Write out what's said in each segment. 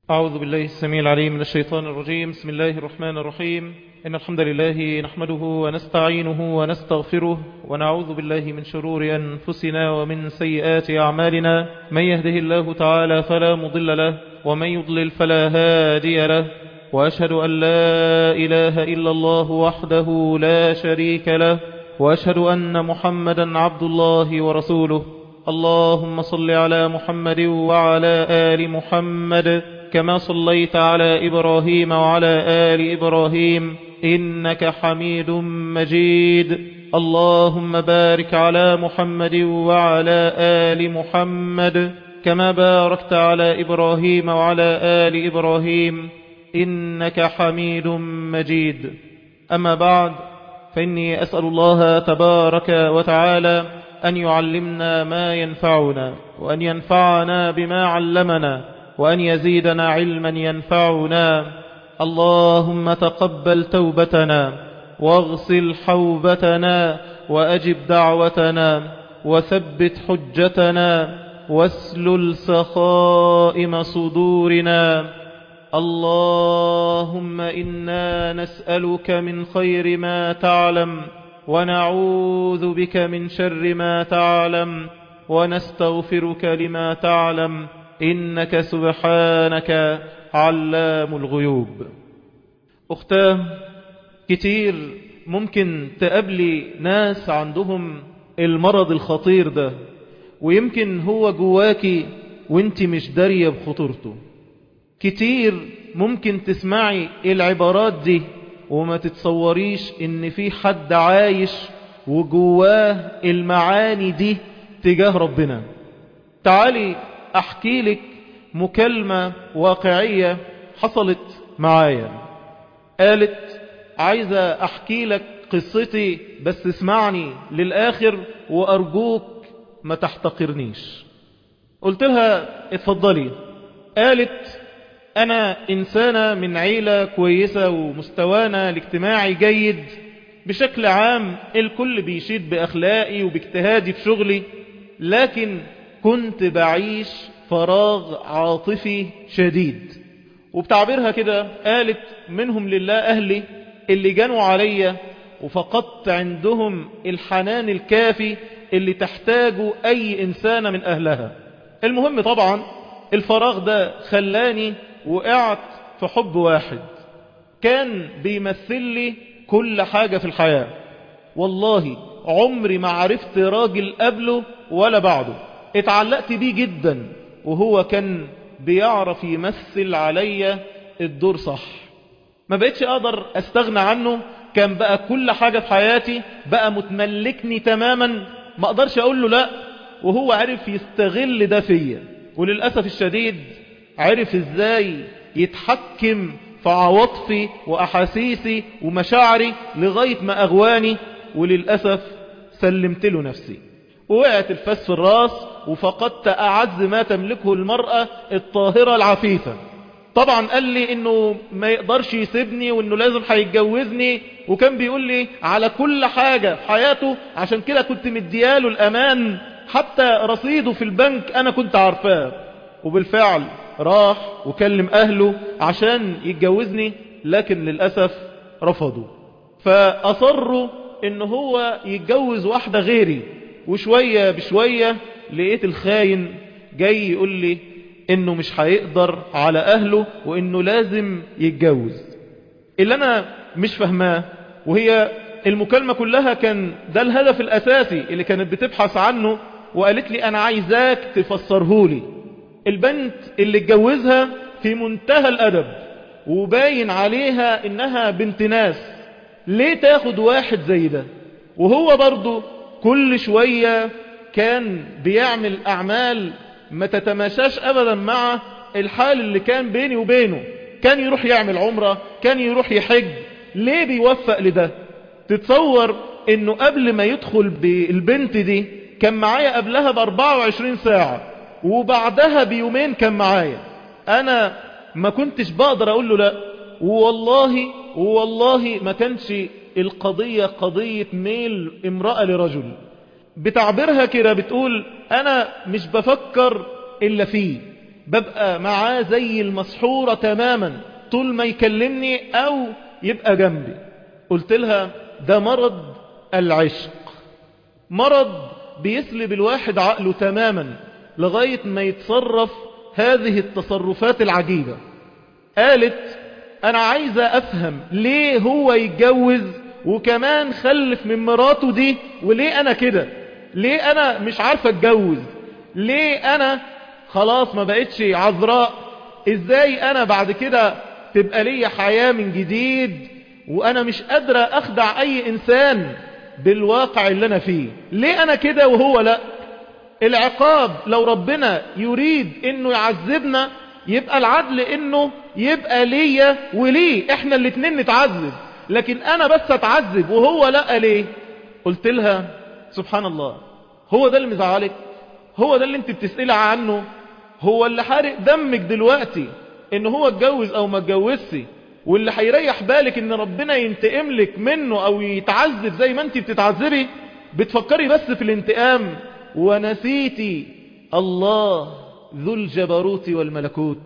أعوذ بالله السميع العليم من الشيطان الرجيم بسم الله الرحمن الرحيم إن الحمد لله نحمده ونستعينه ونستغفره ونعوذ بالله من شرور أنفسنا ومن سيئات أعمالنا من يهده الله تعالى فلا مضل له ومن يضلل فلا هادي له وأشهد أن لا إله إلا الله وحده لا شريك له وأشهد أن محمدا عبد الله ورسوله اللهم صل على محمد وعلى آل محمد كما صليت على إبراهيم وعلى آل إبراهيم إنك حميد مجيد اللهم بارك على محمد وعلى آل محمد كما باركت على إبراهيم وعلى آل إبراهيم إنك حميد مجيد أما بعد فإني أسأل الله تبارك وتعالى أن يعلمنا ما ينفعنا وأن ينفعنا بما علمنا وأن يزيدنا علما ينفعنا اللهم تقبل توبتنا واغسل حوبتنا وأجب دعوتنا وثبت حجتنا واسلل سخائم صدورنا اللهم إنا نسألك من خير ما تعلم ونعوذ بك من شر ما تعلم ونستغفرك لما تعلم إنك سبحانك علام الغيوب أختاه كتير ممكن تقابلي ناس عندهم المرض الخطير ده ويمكن هو جواكي وانت مش دارية بخطورته كتير ممكن تسمعي العبارات دي وما تتصوريش ان في حد عايش وجواه المعاني دي تجاه ربنا تعالي احكي لك مكالمة واقعية حصلت معايا قالت عايزة احكي لك قصتي بس اسمعني للاخر وارجوك ما تحتقرنيش قلت لها اتفضلي قالت انا انسانة من عيلة كويسة ومستوانا الاجتماعي جيد بشكل عام الكل بيشيد باخلاقي وباجتهادي في شغلي لكن كنت بعيش فراغ عاطفي شديد وبتعبيرها كده قالت منهم لله أهلي اللي جانوا عليا وفقدت عندهم الحنان الكافي اللي تحتاجه أي إنسانة من أهلها المهم طبعا الفراغ ده خلاني وقعت في حب واحد كان بيمثل لي كل حاجة في الحياة والله عمري ما عرفت راجل قبله ولا بعده اتعلقت بيه جدا وهو كان بيعرف يمثل عليا الدور صح ما بقتش اقدر استغنى عنه كان بقى كل حاجة في حياتي بقى متملكني تماما ما اقدرش اقول له لا وهو عرف يستغل ده فيا وللأسف الشديد عرف ازاي يتحكم في عواطفي واحاسيسي ومشاعري لغاية ما اغواني وللأسف سلمت له نفسي ووقعت الفس في الراس وفقدت أعز ما تملكه المرأة الطاهرة العفيفة طبعا قال لي انه ما يقدرش يسيبني وانه لازم هيتجوزني وكان بيقول لي على كل حاجة في حياته عشان كده كنت مدياله الامان حتى رصيده في البنك انا كنت عارفاه وبالفعل راح وكلم اهله عشان يتجوزني لكن للأسف رفضوا فاصروا ان هو يتجوز واحدة غيري وشوية بشوية لقيت الخاين جاي يقول لي انه مش هيقدر على اهله وانه لازم يتجوز اللي انا مش فهماه وهي المكالمة كلها كان ده الهدف الاساسي اللي كانت بتبحث عنه وقالت لي انا عايزاك تفسرهولي البنت اللي اتجوزها في منتهى الادب وباين عليها انها بنت ناس ليه تاخد واحد زي ده وهو برضه كل شوية كان بيعمل أعمال ما تتماشاش أبدا مع الحال اللي كان بيني وبينه كان يروح يعمل عمرة كان يروح يحج ليه بيوفق لده تتصور انه قبل ما يدخل بالبنت دي كان معايا قبلها ب 24 ساعة وبعدها بيومين كان معايا انا ما كنتش بقدر اقول له لا والله والله ما كانش القضية قضية ميل امرأة لرجل بتعبيرها كده بتقول انا مش بفكر الا فيه ببقى معاه زي المسحورة تماما طول ما يكلمني او يبقى جنبي قلت لها ده مرض العشق مرض بيسلب الواحد عقله تماما لغاية ما يتصرف هذه التصرفات العجيبة قالت انا عايزة افهم ليه هو يتجوز وكمان خلف من مراته دي وليه انا كده ليه انا مش عارفة اتجوز ليه انا خلاص ما بقتش عذراء ازاي انا بعد كده تبقى لي حياة من جديد وانا مش قادرة اخدع اي انسان بالواقع اللي انا فيه ليه انا كده وهو لا العقاب لو ربنا يريد انه يعذبنا يبقى العدل انه يبقى ليا وليه احنا الاتنين نتعذب لكن انا بس اتعذب وهو لا ليه قلت لها سبحان الله هو ده اللي مزعلك هو ده اللي انت بتسألي عنه هو اللي حارق دمك دلوقتي ان هو اتجوز او ما اتجوزش واللي هيريح بالك ان ربنا ينتقم لك منه او يتعذب زي ما انت بتتعذبي بتفكري بس في الانتقام ونسيتي الله ذو الجبروت والملكوت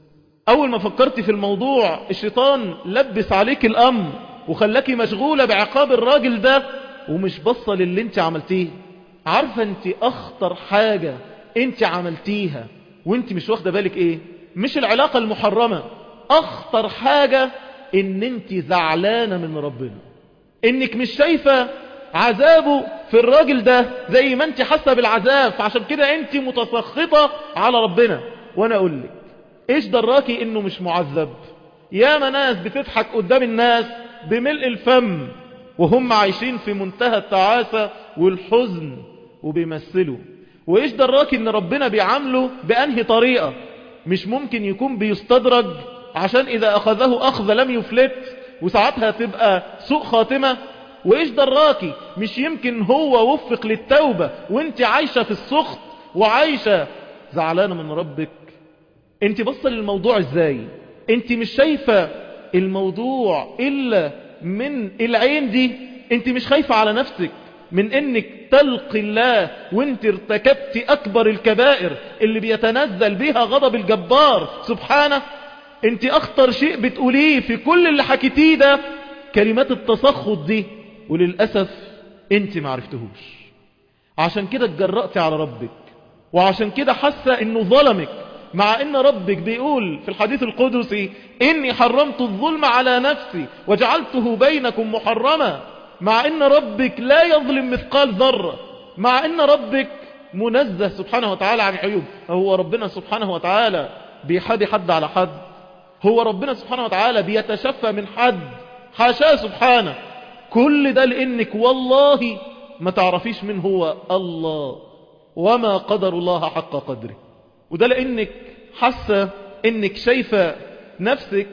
اول ما فكرتي في الموضوع الشيطان لبس عليك الامر وخلاكي مشغولة بعقاب الراجل ده ومش بصة للي انت عملتيه عارفة انت اخطر حاجة انت عملتيها وانت مش واخدة بالك ايه مش العلاقة المحرمة اخطر حاجة ان انت زعلانة من ربنا انك مش شايفة عذابه في الراجل ده زي ما انت حاسة بالعذاب فعشان كده انت متسخطة على ربنا وانا اقول لك ايش دراكي انه مش معذب يا ناس بتضحك قدام الناس بملء الفم وهم عايشين في منتهى التعاسة والحزن وبيمثلوا وايش دراكي ان ربنا بيعامله بانهي طريقة مش ممكن يكون بيستدرج عشان اذا اخذه اخذ لم يفلت وساعتها تبقى سوء خاتمة وايش دراكي مش يمكن هو وفق للتوبة وانت عايشة في السخط وعايشة زعلانة من ربك انت بصل للموضوع ازاي انت مش شايفة الموضوع الا من العين دي انت مش خايفة على نفسك من انك تلقي الله وانت ارتكبت اكبر الكبائر اللي بيتنزل بها غضب الجبار سبحانه انت اخطر شيء بتقوليه في كل اللي حكيتيه ده كلمات التسخط دي وللأسف انت ما عرفتهوش عشان كده اتجرأت على ربك وعشان كده حاسة انه ظلمك مع ان ربك بيقول في الحديث القدسي اني حرمت الظلم على نفسي وجعلته بينكم محرما مع ان ربك لا يظلم مثقال ذرة مع ان ربك منزه سبحانه وتعالى عن عيوب هو ربنا سبحانه وتعالى بيحدي حد على حد هو ربنا سبحانه وتعالى بيتشفى من حد حاشاه سبحانه كل ده لانك والله ما تعرفيش من هو الله وما قدر الله حق قدره وده لانك حاسة انك شايفة نفسك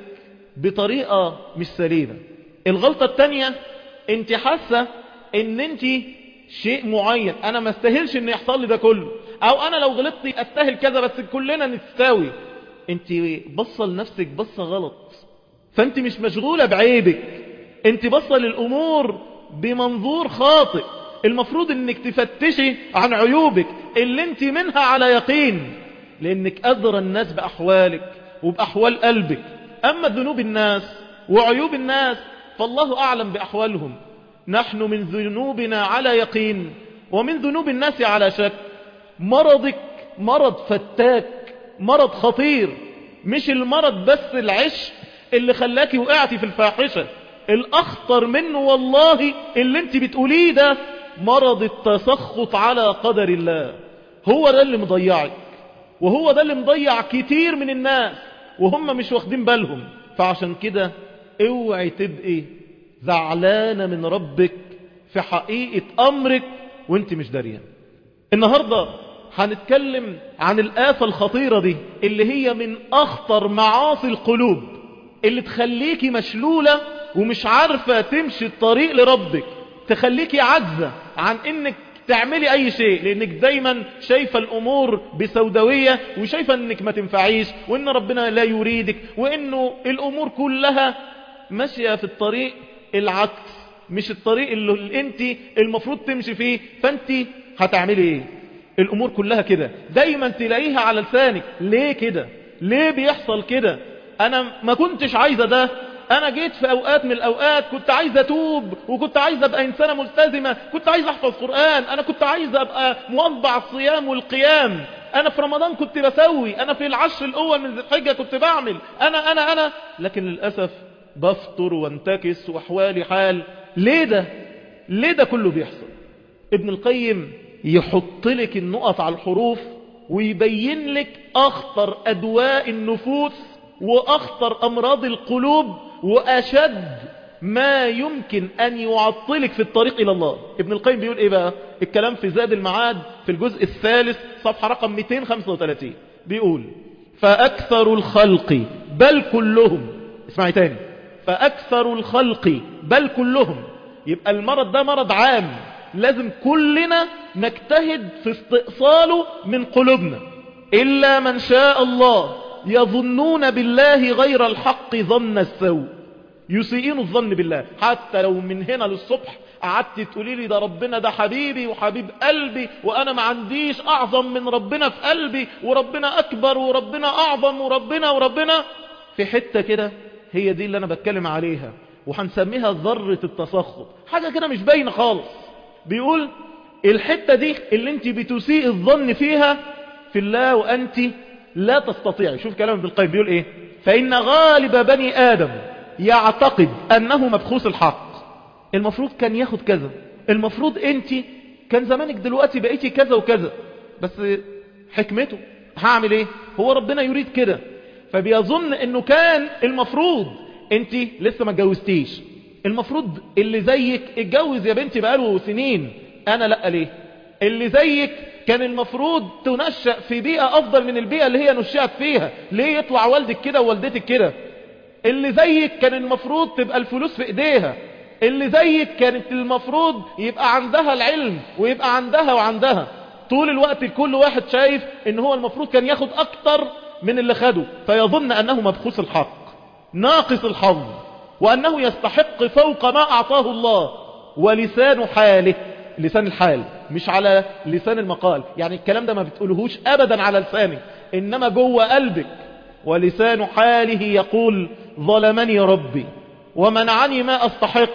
بطريقة مش سليمة الغلطة التانية انت حاسة ان انت شيء معين انا ما استاهلش ان يحصل لي ده كله او انا لو غلطت استاهل كذا بس كلنا نستاوي انت بصة لنفسك بصة غلط فانت مش مشغولة بعيبك انت بصة للامور بمنظور خاطئ المفروض انك تفتشي عن عيوبك اللي انت منها على يقين لانك ادرى الناس باحوالك وباحوال قلبك اما ذنوب الناس وعيوب الناس فالله اعلم باحوالهم نحن من ذنوبنا على يقين ومن ذنوب الناس على شك مرضك مرض فتاك مرض خطير مش المرض بس العشق اللي خلاكي وقعتي في الفاحشة الاخطر منه والله اللي انت بتقوليه ده مرض التسخط على قدر الله هو ده اللي مضيعك وهو ده اللي مضيع كتير من الناس وهم مش واخدين بالهم فعشان كده اوعي تبقي زعلانة من ربك في حقيقة امرك وانت مش داريان النهاردة هنتكلم عن الآفة الخطيرة دي اللي هي من اخطر معاصي القلوب اللي تخليكي مشلولة ومش عارفة تمشي الطريق لربك تخليكي عجزة عن انك تعملي اي شيء لانك دايما شايفة الامور بسوداوية وشايفة انك ما تنفعيش وان ربنا لا يريدك وانه الامور كلها ماشية في الطريق العكس مش الطريق اللي انت المفروض تمشي فيه فانت هتعملي ايه الأمور كلها كده دايما تلاقيها على لسانك ليه كده ليه بيحصل كده أنا ما كنتش عايزة ده أنا جيت في أوقات من الأوقات كنت عايزة أتوب وكنت عايزة أبقى إنسانة ملتزمة كنت عايزة أحفظ قرآن أنا كنت عايزة أبقى موضع الصيام والقيام أنا في رمضان كنت بسوي أنا في العشر الأول من ذي الحجة كنت بعمل أنا أنا أنا لكن للأسف بفطر وانتكس وأحوالي حال ليه ده ليه ده كله بيحصل ابن القيم يحط لك النقط على الحروف ويبين لك أخطر أدواء النفوس وأخطر أمراض القلوب وأشد ما يمكن أن يعطلك في الطريق إلى الله ابن القيم بيقول إيه بقى الكلام في زاد المعاد في الجزء الثالث صفحة رقم 235 بيقول فأكثر الخلق بل كلهم اسمعي تاني فأكثر الخلق بل كلهم يبقى المرض ده مرض عام لازم كلنا نجتهد في استئصاله من قلوبنا إلا من شاء الله يظنون بالله غير الحق ظن السوء يسيئين الظن بالله حتى لو من هنا للصبح قعدت تقولي لي ده ربنا ده حبيبي وحبيب قلبي وانا ما عنديش اعظم من ربنا في قلبي وربنا اكبر وربنا اعظم وربنا وربنا في حتة كده هي دي اللي انا بتكلم عليها وهنسميها ذرة التسخط حاجة كده مش باينة خالص بيقول الحتة دي اللي انت بتسيء الظن فيها في الله وانت لا تستطيعي شوف كلام ابن القيم بيقول ايه فان غالب بني ادم يعتقد انه مبخوث الحق المفروض كان ياخد كذا المفروض انت كان زمانك دلوقتي بقيتي كذا وكذا بس حكمته هعمل ايه هو ربنا يريد كده فبيظن انه كان المفروض انت لسه ما اتجوزتيش المفروض اللي زيك اتجوز يا بنتي بقاله سنين انا لا ليه اللي زيك كان المفروض تنشأ في بيئة افضل من البيئة اللي هي نشأت فيها ليه يطلع والدك كده ووالدتك كده اللي زيك كان المفروض تبقى الفلوس في ايديها اللي زيك كانت المفروض يبقى عندها العلم ويبقى عندها وعندها طول الوقت كل واحد شايف ان هو المفروض كان ياخد اكتر من اللي خده فيظن انه مبخوث الحق ناقص الحظ وانه يستحق فوق ما اعطاه الله ولسان حاله لسان الحال مش على لسان المقال يعني الكلام ده ما بتقولهوش ابدا على لسانك انما جوه قلبك ولسان حاله يقول ظلمني ربي ومنعني ما أستحق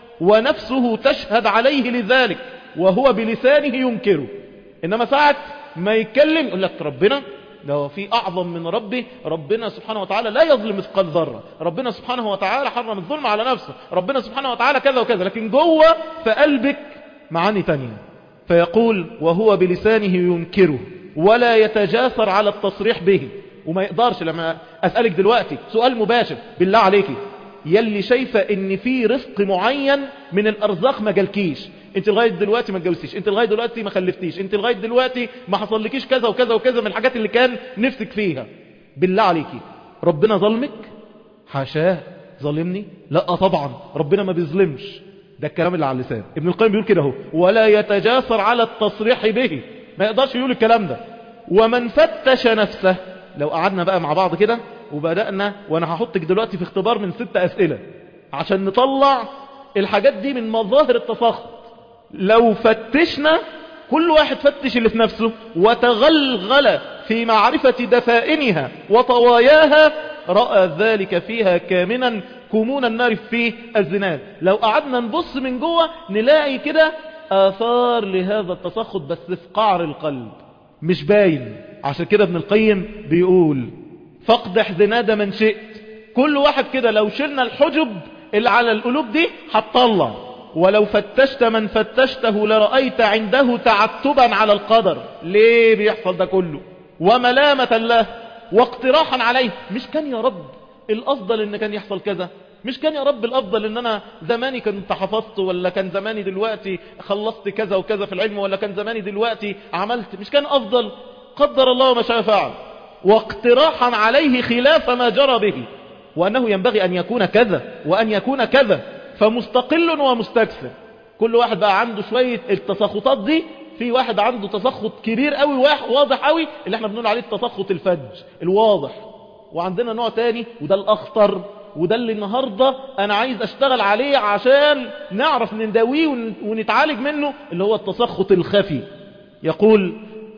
ونفسه تشهد عليه لذلك وهو بلسانه ينكره إنما ساعة ما يتكلم يقول لك ربنا لو في أعظم من ربي ربنا سبحانه وتعالى لا يظلم مثقال ذرة ربنا سبحانه وتعالى حرم الظلم على نفسه ربنا سبحانه وتعالى كذا وكذا لكن جوه في قلبك معاني تانية فيقول وهو بلسانه ينكره ولا يتجاسر على التصريح به وما يقدرش لما أسألك دلوقتي سؤال مباشر بالله عليكي يلي شايفة ان في رزق معين من الارزاق ما جالكيش انت لغاية دلوقتي ما اتجوزتيش انت لغاية دلوقتي ما خلفتيش انت لغاية دلوقتي ما حصلكيش كذا وكذا وكذا من الحاجات اللي كان نفسك فيها بالله عليكي ربنا ظلمك حاشاه ظلمني لا طبعا ربنا ما بيظلمش ده الكلام اللي على اللسان ابن القيم بيقول كده اهو ولا يتجاسر على التصريح به ما يقدرش يقول الكلام ده ومن فتش نفسه لو قعدنا بقى مع بعض كده وبدأنا وانا هحطك دلوقتي في اختبار من ست اسئلة عشان نطلع الحاجات دي من مظاهر التسخط لو فتشنا كل واحد فتش اللي في نفسه وتغلغل في معرفة دفائنها وطواياها رأى ذلك فيها كامنا كمون النار في الزناد لو قعدنا نبص من جوه نلاقي كده آثار لهذا التسخط بس في قعر القلب مش باين عشان كده ابن القيم بيقول فاقدح زناد من شئت كل واحد كده لو شلنا الحجب اللي على القلوب دي هتطلع ولو فتشت من فتشته لرأيت عنده تعتبا على القدر ليه بيحصل ده كله وملامة له واقتراحا عليه مش كان يا رب الأفضل ان كان يحصل كذا مش كان يا رب الأفضل ان انا زماني كنت حفظت ولا كان زماني دلوقتي خلصت كذا وكذا في العلم ولا كان زماني دلوقتي عملت مش كان أفضل قدر الله ما شاء فعل واقتراحا عليه خلاف ما جرى به وأنه ينبغي أن يكون كذا وأن يكون كذا فمستقل ومستكثر كل واحد بقى عنده شوية التسخطات دي في واحد عنده تسخط كبير قوي واضح قوي اللي احنا بنقول عليه التسخط الفج الواضح وعندنا نوع تاني وده الأخطر وده اللي النهاردة أنا عايز أشتغل عليه عشان نعرف نداويه ونتعالج منه اللي هو التسخط الخفي يقول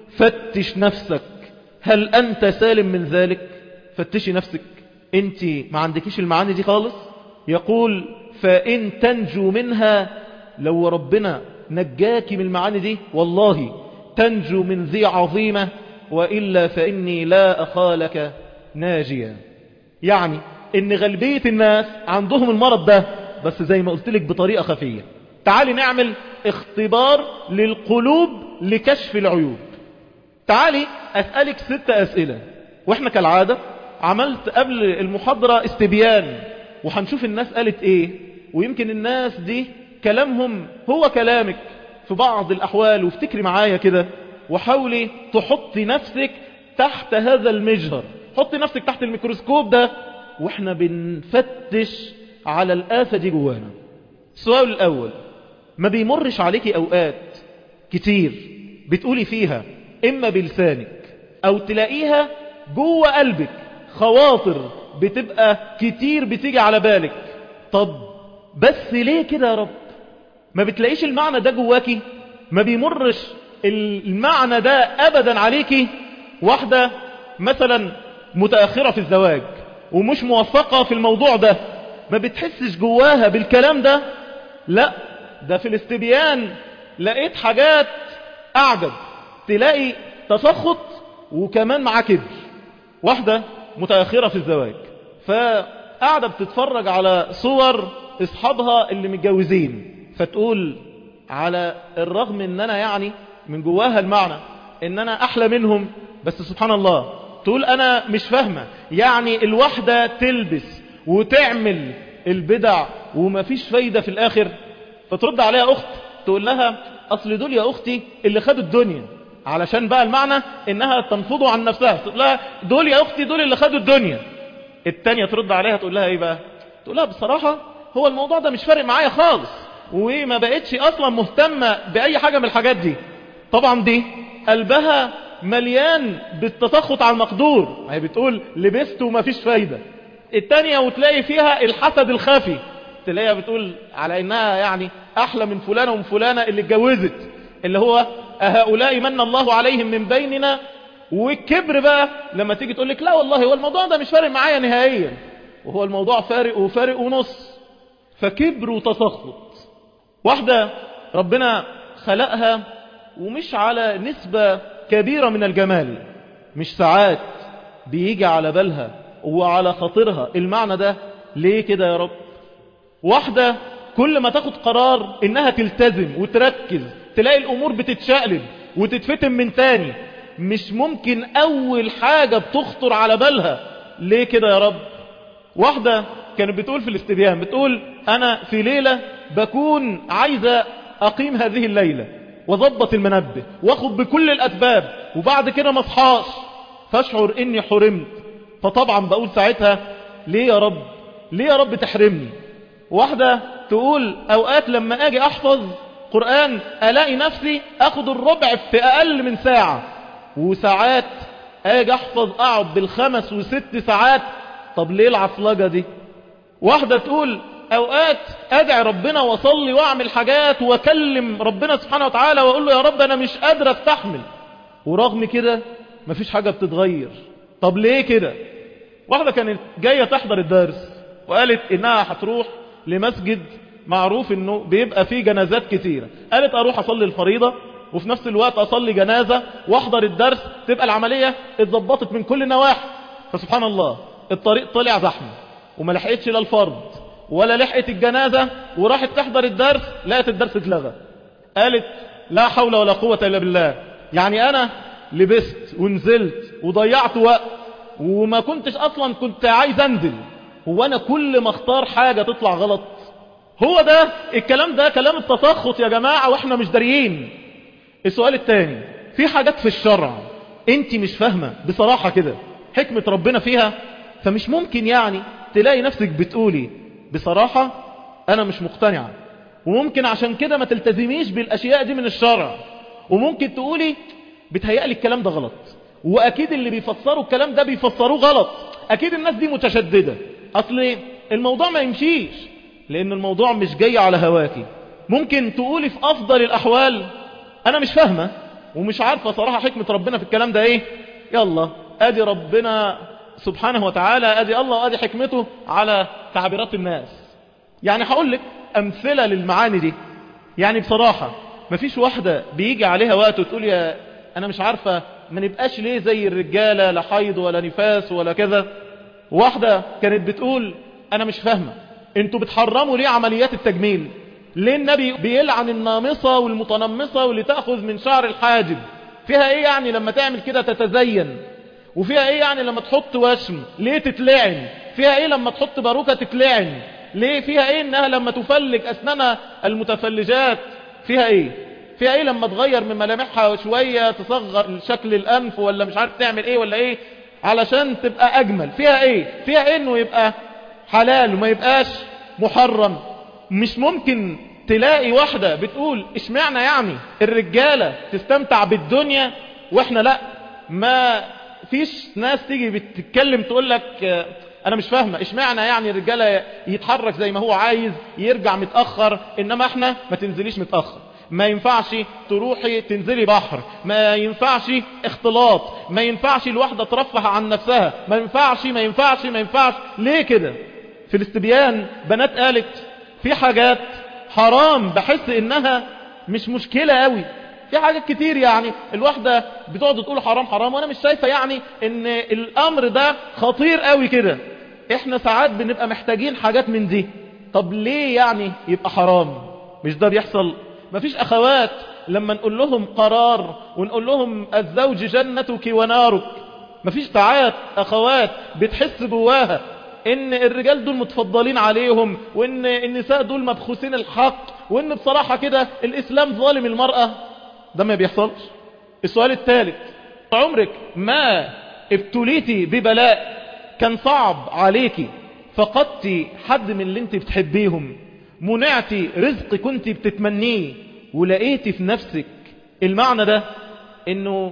فتش نفسك هل أنت سالم من ذلك فتشي نفسك أنت ما عندكيش المعاني دي خالص يقول فإن تنجو منها لو ربنا نجاك من المعاني دي والله تنجو من ذي عظيمة وإلا فإني لا أخالك ناجيا يعني إن غالبية الناس عندهم المرض ده بس زي ما قلت لك بطريقة خفية تعالي نعمل اختبار للقلوب لكشف العيوب تعالي أسألك ست أسئلة وإحنا كالعادة عملت قبل المحاضرة استبيان وهنشوف الناس قالت ايه ويمكن الناس دي كلامهم هو كلامك في بعض الأحوال وافتكري معايا كده وحاولي تحطي نفسك تحت هذا المجهر حطي نفسك تحت الميكروسكوب ده واحنا بنفتش على الآفة دي جوانا السؤال الأول ما بيمرش عليكي أوقات كتير بتقولي فيها إما بلسانك أو تلاقيها جوه قلبك خواطر بتبقى كتير بتيجي على بالك طب بس ليه كده يا رب ما بتلاقيش المعنى ده جواكي ما بيمرش المعنى ده أبدا عليكي واحدة مثلا متأخرة في الزواج ومش موفقة في الموضوع ده ما بتحسش جواها بالكلام ده لا ده في الاستبيان لقيت حاجات أعجب تلاقي تسخط وكمان معاه كبر واحدة متأخرة في الزواج فقاعدة بتتفرج على صور اصحابها اللي متجوزين فتقول على الرغم ان انا يعني من جواها المعنى ان انا احلى منهم بس سبحان الله تقول انا مش فاهمة يعني الواحدة تلبس وتعمل البدع ومفيش فايدة في الاخر فترد عليها اخت تقول لها اصل دول يا اختي اللي خدوا الدنيا علشان بقى المعنى انها تنفضوا عن نفسها تقول لها دول يا اختي دول اللي خدوا الدنيا التانية ترد عليها تقول لها ايه بقى تقول لها بصراحة هو الموضوع ده مش فارق معايا خالص وما بقتش اصلا مهتمة باي حاجة من الحاجات دي طبعا دي قلبها مليان بالتسخط على المقدور هي بتقول لبست وما فيش فايدة التانية وتلاقي فيها الحسد الخفي تلاقيها بتقول على انها يعني احلى من فلانة ومن فلانة اللي اتجوزت اللي هو هؤلاء من الله عليهم من بيننا والكبر بقى لما تيجي تقول لك لا والله هو الموضوع ده مش فارق معايا نهائيا وهو الموضوع فارق وفارق ونص فكبر وتسخط واحدة ربنا خلقها ومش على نسبة كبيرة من الجمال مش ساعات بيجي على بالها وعلى خاطرها المعنى ده ليه كده يا رب واحدة كل ما تاخد قرار انها تلتزم وتركز تلاقي الامور بتتشقلب وتتفتن من تاني مش ممكن اول حاجة بتخطر على بالها ليه كده يا رب واحدة كانت بتقول في الاستبيان بتقول انا في ليلة بكون عايزة اقيم هذه الليلة وضبط المنبه واخد بكل الاسباب وبعد كده ما اصحاش فاشعر اني حرمت فطبعا بقول ساعتها ليه يا رب ليه يا رب تحرمني واحدة تقول اوقات لما اجي احفظ قرآن الاقي نفسي اخد الربع في اقل من ساعة وساعات اجي احفظ اقعد بالخمس وست ساعات طب ليه العصلجة دي واحدة تقول اوقات ادعي ربنا واصلي واعمل حاجات واكلم ربنا سبحانه وتعالى واقول له يا رب انا مش قادر استحمل ورغم كده مفيش حاجة بتتغير طب ليه كده واحدة كانت جاية تحضر الدرس وقالت انها هتروح لمسجد معروف انه بيبقى فيه جنازات كتيرة قالت اروح اصلي الفريضة وفي نفس الوقت اصلي جنازة واحضر الدرس تبقى العملية اتظبطت من كل نواحي فسبحان الله الطريق طلع زحمة وما لحقتش لا الفرض ولا لحقت الجنازة وراحت تحضر الدرس لقت الدرس اتلغى قالت لا حول ولا قوة الا بالله يعني انا لبست ونزلت وضيعت وقت وما كنتش اصلا كنت عايز انزل هو انا كل ما اختار حاجة تطلع غلط هو ده الكلام ده كلام التسخط يا جماعة واحنا مش داريين السؤال الثاني في حاجات في الشرع انت مش فاهمة بصراحة كده حكمة ربنا فيها فمش ممكن يعني تلاقي نفسك بتقولي بصراحة انا مش مقتنعة وممكن عشان كده ما تلتزميش بالاشياء دي من الشرع وممكن تقولي بتهيألي الكلام ده غلط واكيد اللي بيفسروا الكلام ده بيفسروه غلط اكيد الناس دي متشددة اصل الموضوع ما يمشيش لان الموضوع مش جاي على هواكي ممكن تقولي في افضل الاحوال انا مش فاهمة ومش عارفة صراحة حكمة ربنا في الكلام ده ايه يلا ادي ربنا سبحانه وتعالى ادي الله وادي حكمته على تعبيرات الناس يعني هقول لك امثلة للمعاني دي يعني بصراحة مفيش واحدة بيجي عليها وقت وتقول يا انا مش عارفة ما نبقاش ليه زي الرجالة لا حيض ولا نفاس ولا كذا واحدة كانت بتقول انا مش فاهمة انتوا بتحرموا ليه عمليات التجميل ليه النبي بيلعن النامصة والمتنمصة واللي تأخذ من شعر الحاجب فيها ايه يعني لما تعمل كده تتزين وفيها ايه يعني لما تحط وشم ليه تتلعن فيها ايه لما تحط باروكة تتلعن ليه فيها ايه انها لما تفلج اسنانها المتفلجات فيها ايه فيها ايه لما تغير من ملامحها شوية تصغر شكل الانف ولا مش عارف تعمل ايه ولا ايه علشان تبقى اجمل فيها ايه فيها ايه انه يبقى حلال وما يبقاش محرم مش ممكن تلاقي واحدة بتقول اشمعنى يعني الرجالة تستمتع بالدنيا واحنا لا ما فيش ناس تيجي بتتكلم تقول لك انا مش فاهمة اشمعنى يعني الرجالة يتحرك زي ما هو عايز يرجع متأخر انما احنا ما تنزليش متأخر ما ينفعش تروحي تنزلي بحر ما ينفعش اختلاط ما ينفعش الواحدة ترفه عن نفسها ما ينفعش ما ينفعش ما ينفعش ليه كده في الاستبيان بنات قالت في حاجات حرام بحس انها مش مشكلة قوي في حاجات كتير يعني الواحدة بتقعد تقول حرام حرام وانا مش شايفة يعني ان الامر ده خطير قوي كده احنا ساعات بنبقى محتاجين حاجات من دي طب ليه يعني يبقى حرام مش ده بيحصل مفيش اخوات لما نقول لهم قرار ونقول لهم الزوج جنتك ونارك مفيش ساعات اخوات بتحس جواها ان الرجال دول متفضلين عليهم وان النساء دول مبخوسين الحق وان بصراحة كده الاسلام ظالم المرأة ده ما بيحصلش السؤال الثالث عمرك ما ابتليتي ببلاء كان صعب عليكي فقدتي حد من اللي انت بتحبيهم منعتي رزق كنت بتتمنيه ولقيتي في نفسك المعنى ده انه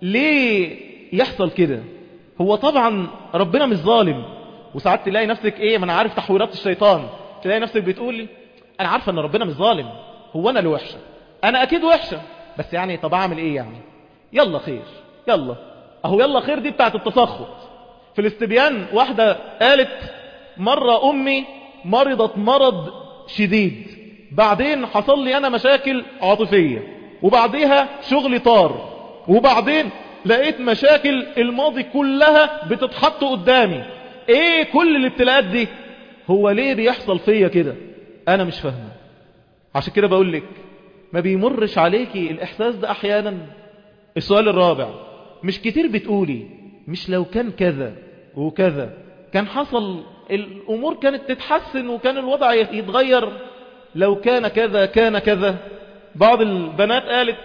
ليه يحصل كده هو طبعا ربنا مش ظالم وساعات تلاقي نفسك ايه ما انا عارف تحويرات الشيطان تلاقي نفسك بتقول انا عارفه ان ربنا مش ظالم هو انا اللي وحشه انا اكيد وحشه بس يعني طب اعمل ايه يعني يلا خير يلا اهو يلا خير دي بتاعت التسخط في الاستبيان واحده قالت مره امي مرضت مرض شديد بعدين حصل لي انا مشاكل عاطفيه وبعديها شغلي طار وبعدين لقيت مشاكل الماضي كلها بتتحط قدامي ايه كل الابتلاءات دي هو ليه بيحصل فيا كده انا مش فاهمه عشان كده بقول لك ما بيمرش عليكي الاحساس ده احيانا السؤال الرابع مش كتير بتقولي مش لو كان كذا وكذا كان حصل الامور كانت تتحسن وكان الوضع يتغير لو كان كذا كان كذا بعض البنات قالت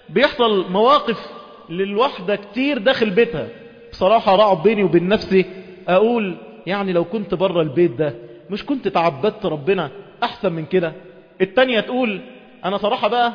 بيحصل مواقف للوحدة كتير داخل بيتها بصراحة رعب بيني وبين نفسي اقول يعني لو كنت بره البيت ده مش كنت تعبدت ربنا احسن من كده التانية تقول انا صراحة بقى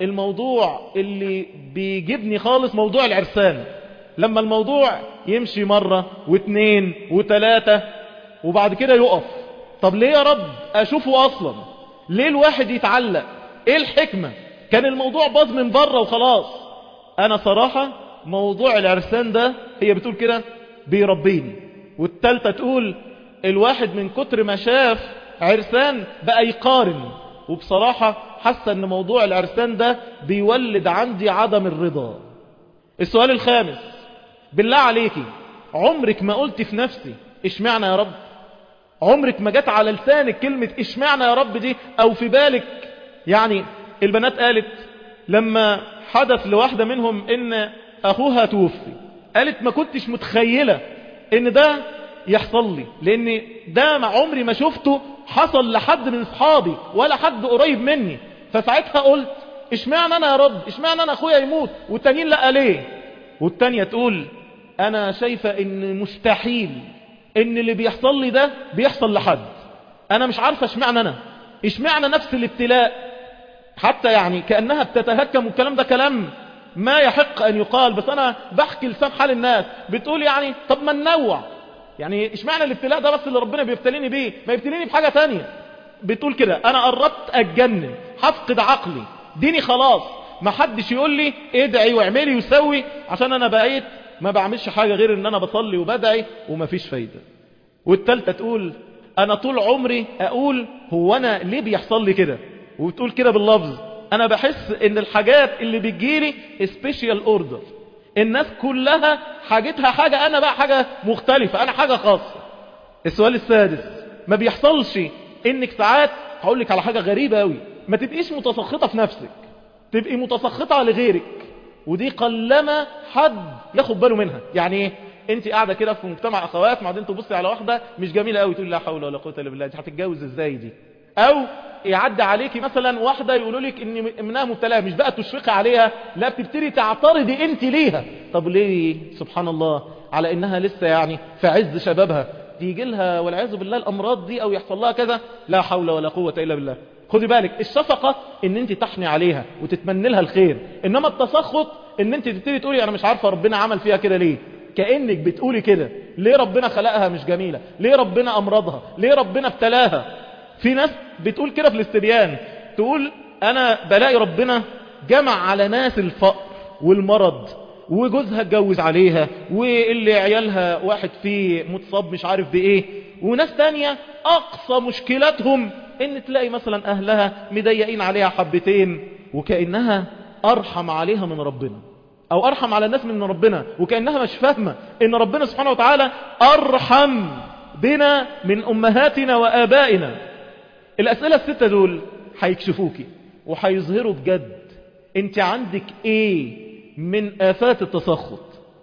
الموضوع اللي بيجيبني خالص موضوع العرسان لما الموضوع يمشي مرة واثنين وثلاثة وبعد كده يقف طب ليه يا رب اشوفه اصلا ليه الواحد يتعلق ايه الحكمة كان الموضوع باظ من بره وخلاص انا صراحة موضوع العرسان ده هي بتقول كده بيربيني والتالتة تقول الواحد من كتر ما شاف عرسان بقى يقارن وبصراحة حاسة ان موضوع العرسان ده بيولد عندي عدم الرضا السؤال الخامس بالله عليكي عمرك ما قلت في نفسي اشمعنى يا رب عمرك ما جت على لسانك كلمة اشمعنى يا رب دي او في بالك يعني البنات قالت لما حدث لواحدة منهم ان اخوها توفي قالت ما كنتش متخيلة ان ده يحصل لي لان ده مع عمري ما شفته حصل لحد من اصحابي ولا حد قريب مني فساعتها قلت اشمعنى انا يا رب اشمعنى انا اخويا يموت والتانيين لا ليه والتانية تقول انا شايفة ان مستحيل ان اللي بيحصل لي ده بيحصل لحد انا مش عارفة اشمعنى انا اشمعنى نفس الابتلاء حتى يعني كأنها بتتهكم والكلام ده كلام ما يحق ان يقال بس انا بحكي لسان حال الناس بتقول يعني طب ما ننوع يعني اشمعنى الابتلاء ده بس اللي ربنا بيبتليني بيه ما يبتليني بحاجة تانية بتقول كده انا قربت اتجنن هفقد عقلي ديني خلاص ما حدش يقول لي ادعي واعملي وسوي عشان انا بقيت ما بعملش حاجة غير ان انا بصلي وبدعي ومفيش فايدة والتالتة تقول انا طول عمري اقول هو انا ليه بيحصل لي كده وبتقول كده باللفظ انا بحس ان الحاجات اللي بتجيلي سبيشال اوردر الناس كلها حاجتها حاجة انا بقى حاجة مختلفة انا حاجة خاصة السؤال السادس ما بيحصلش انك ساعات هقول لك على حاجة غريبة قوي ما تبقيش متسخطة في نفسك تبقي متسخطة لغيرك ودي قلما حد ياخد باله منها يعني ايه انت قاعده كده في مجتمع اخوات بعدين تبصي على واحده مش جميله قوي تقول لا حول ولا قوه الا بالله دي هتتجوز ازاي دي او يعدي عليكي مثلا واحده يقولوا لك ان منها مبتلاه مش بقى تشفقي عليها لا بتبتدي تعترضي انت ليها طب ليه سبحان الله على انها لسه يعني في عز شبابها تيجي لها والعياذ بالله الامراض دي او يحصل لها كذا لا حول ولا قوه الا بالله خدي بالك الشفقه ان انت تحني عليها وتتمنى لها الخير انما التسخط ان انت تبتدي تقولي انا مش عارفه ربنا عمل فيها كده ليه كانك بتقولي كده ليه ربنا خلقها مش جميله ليه ربنا امرضها ليه ربنا ابتلاها في ناس بتقول كده في الاستبيان تقول انا بلاقي ربنا جمع على ناس الفقر والمرض وجوزها اتجوز عليها واللي عيالها واحد فيه متصاب مش عارف بايه وناس تانية اقصى مشكلتهم ان تلاقي مثلا اهلها مضيقين عليها حبتين وكأنها ارحم عليها من ربنا او ارحم على الناس من ربنا وكأنها مش فاهمة ان ربنا سبحانه وتعالى ارحم بنا من امهاتنا وابائنا الاسئلة الستة دول هيكشفوكي وهيظهروا بجد انت عندك ايه من آفات التسخط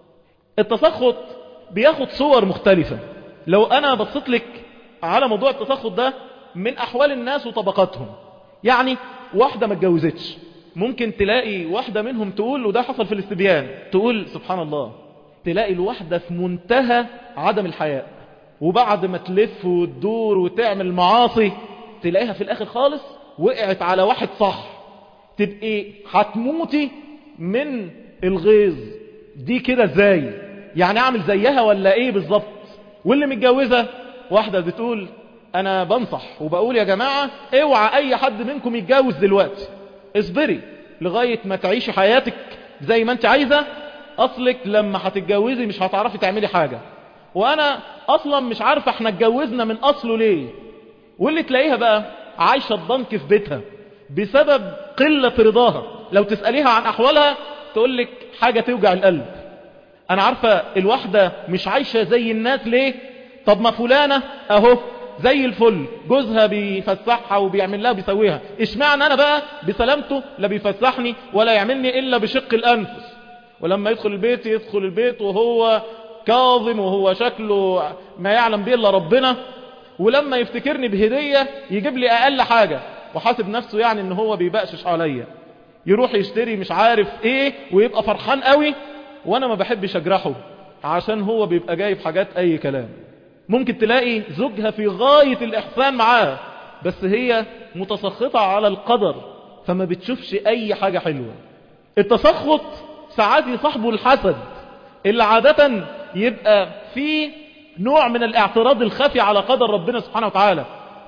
التسخط بياخد صور مختلفة لو أنا بصيت لك على موضوع التسخط ده من أحوال الناس وطبقاتهم يعني واحدة ما اتجوزتش ممكن تلاقي واحدة منهم تقول وده حصل في الاستبيان تقول سبحان الله تلاقي الواحدة في منتهى عدم الحياء وبعد ما تلف وتدور وتعمل معاصي تلاقيها في الآخر خالص وقعت على واحد صح تبقي هتموتي من الغيظ دي كده ازاي يعني اعمل زيها ولا ايه بالظبط واللي متجوزة واحدة بتقول انا بنصح وبقول يا جماعة اوعى اي حد منكم يتجوز دلوقتي اصبري لغاية ما تعيشي حياتك زي ما انت عايزة اصلك لما هتتجوزي مش هتعرفي تعملي حاجة وانا اصلا مش عارفة احنا اتجوزنا من اصله ليه واللي تلاقيها بقى عايشة الضنك في بيتها بسبب قلة رضاها لو تسأليها عن احوالها تقول لك حاجة توجع القلب انا عارفة الواحدة مش عايشة زي الناس ليه طب ما فلانة اهو زي الفل جوزها بيفسحها وبيعمل لها بيسويها اشمعنى انا بقى بسلامته لا بيفسحني ولا يعملني الا بشق الانفس ولما يدخل البيت يدخل البيت وهو كاظم وهو شكله ما يعلم به الا ربنا ولما يفتكرني بهدية يجيب لي اقل حاجة وحاسب نفسه يعني ان هو بيبقشش عليا يروح يشتري مش عارف ايه ويبقى فرحان قوي وانا ما بحبش اجرحه عشان هو بيبقى جايب حاجات اي كلام ممكن تلاقي زوجها في غاية الاحسان معاه بس هي متسخطة على القدر فما بتشوفش اي حاجة حلوة التسخط ساعات يصاحبه الحسد اللي عادة يبقى في نوع من الاعتراض الخفي على قدر ربنا سبحانه وتعالى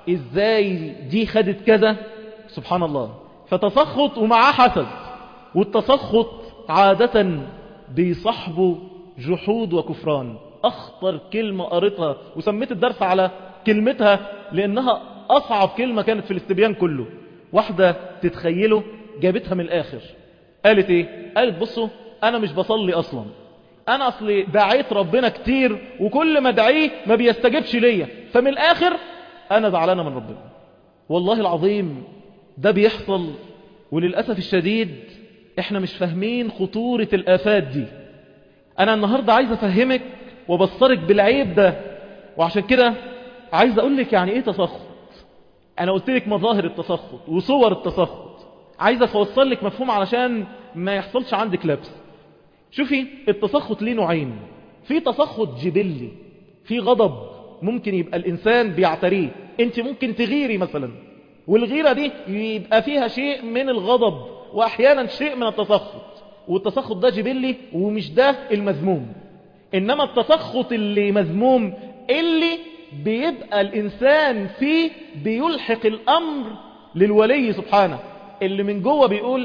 ازاي دي خدت كذا سبحان الله فتسخط ومعاه حسد والتسخط عادة بيصحبه جحود وكفران اخطر كلمة قريتها وسميت الدرس على كلمتها لانها اصعب كلمة كانت في الاستبيان كله واحدة تتخيله جابتها من الاخر قالت ايه قالت بصوا انا مش بصلي اصلا انا اصلي دعيت ربنا كتير وكل ما دعيه ما بيستجبش ليا فمن الاخر انا زعلانه من ربنا والله العظيم ده بيحصل وللأسف الشديد احنا مش فاهمين خطورة الآفات دي انا النهاردة عايز افهمك وبصرك بالعيب ده وعشان كده عايز اقول لك يعني ايه تسخط انا قلت لك مظاهر التسخط وصور التسخط عايز اوصل لك مفهوم علشان ما يحصلش عندك لبس شوفي التسخط ليه نوعين في تسخط جبلي في غضب ممكن يبقى الانسان بيعتريه انت ممكن تغيري مثلا والغيرة دي يبقى فيها شيء من الغضب واحيانا شيء من التسخط والتسخط ده جبلي ومش ده المذموم انما التسخط اللي مذموم اللي بيبقى الانسان فيه بيلحق الامر للولي سبحانه اللي من جوه بيقول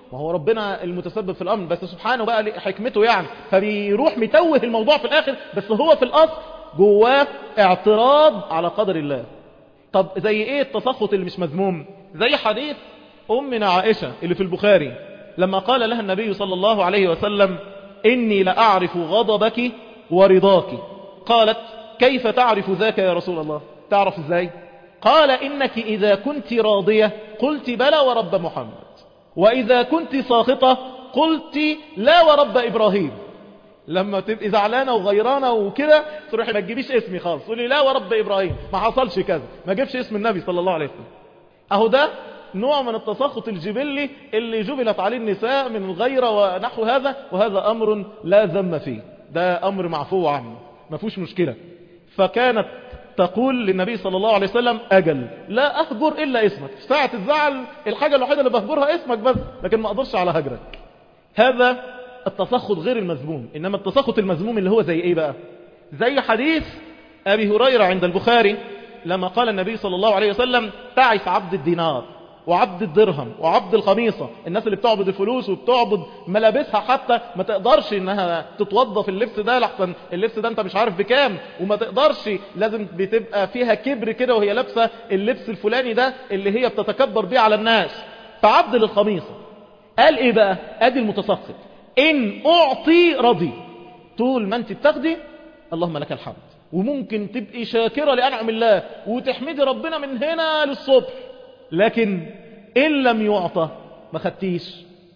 ما هو ربنا المتسبب في الأمر بس سبحانه بقى حكمته يعني فبيروح متوه الموضوع في الآخر بس هو في الأصل جواه اعتراض على قدر الله طب زي ايه التسخط اللي مش مذموم زي حديث أمنا عائشة اللي في البخاري لما قال لها النبي صلى الله عليه وسلم إني لأعرف غضبك ورضاك قالت كيف تعرف ذاك يا رسول الله تعرف ازاي قال إنك إذا كنت راضية قلت بلى ورب محمد وإذا كنت ساخطة قلت لا ورب إبراهيم لما تبقي زعلانة وغيرانة وكده تروحي ما تجيبيش اسمي خالص تقولي لا ورب إبراهيم ما حصلش كذا ما جيبش اسم النبي صلى الله عليه وسلم أهو ده نوع من التسخط الجبلي اللي جبلت عليه النساء من الغيرة ونحو هذا وهذا أمر لا ذم فيه ده أمر معفو عنه ما فيهوش مشكلة فكانت تقول للنبي صلى الله عليه وسلم أجل لا أهجر إلا اسمك في ساعة الزعل الحاجة الوحيدة اللي بهجرها اسمك بس لكن ما أقدرش على هجرك هذا التسخط غير المذموم إنما التسخط المذموم اللي هو زي إيه بقى زي حديث أبي هريرة عند البخاري لما قال النبي صلى الله عليه وسلم تعس عبد الدينار وعبد الدرهم وعبد الخميصة الناس اللي بتعبد الفلوس وبتعبد ملابسها حتى ما تقدرش انها تتوظف في اللبس ده لحسن اللبس ده انت مش عارف بكام وما تقدرش لازم بتبقى فيها كبر كده وهي لابسة اللبس الفلاني ده اللي هي بتتكبر بيه على الناس فعبد للخميصة قال ايه بقى ادي المتسخط ان اعطي رضي طول ما انت بتاخدي اللهم لك الحمد وممكن تبقي شاكرة لأنعم الله وتحمدي ربنا من هنا للصبح لكن إن لم يعطى ما خدتيش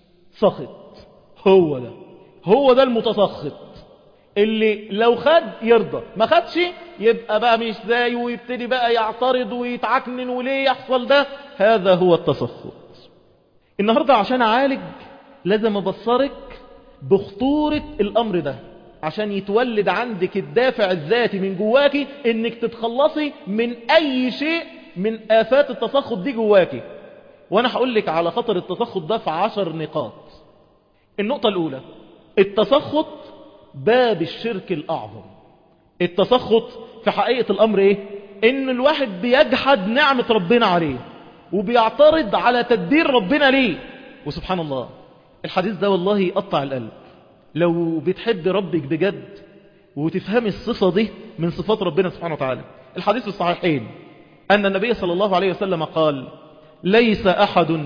سخط هو ده هو ده المتسخط اللي لو خد يرضى ما خدش يبقى بقى مش زي ويبتدي بقى يعترض ويتعكنن وليه يحصل ده هذا هو التسخط النهاردة عشان أعالج لازم أبصرك بخطورة الأمر ده عشان يتولد عندك الدافع الذاتي من جواكي انك تتخلصي من اي شيء من آفات التسخط دي جواكي وانا هقول لك على خطر التسخط ده في عشر نقاط النقطة الاولى التسخط باب الشرك الاعظم التسخط في حقيقة الامر ايه ان الواحد بيجحد نعمة ربنا عليه وبيعترض على تدبير ربنا ليه وسبحان الله الحديث ده والله يقطع القلب لو بتحب ربك بجد وتفهم الصفة دي من صفات ربنا سبحانه وتعالى الحديث الصحيحين أن النبي صلى الله عليه وسلم قال ليس أحد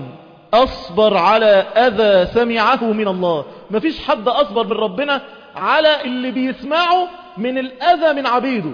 أصبر على أذى سمعه من الله ما فيش حد أصبر من ربنا على اللي بيسمعه من الأذى من عبيده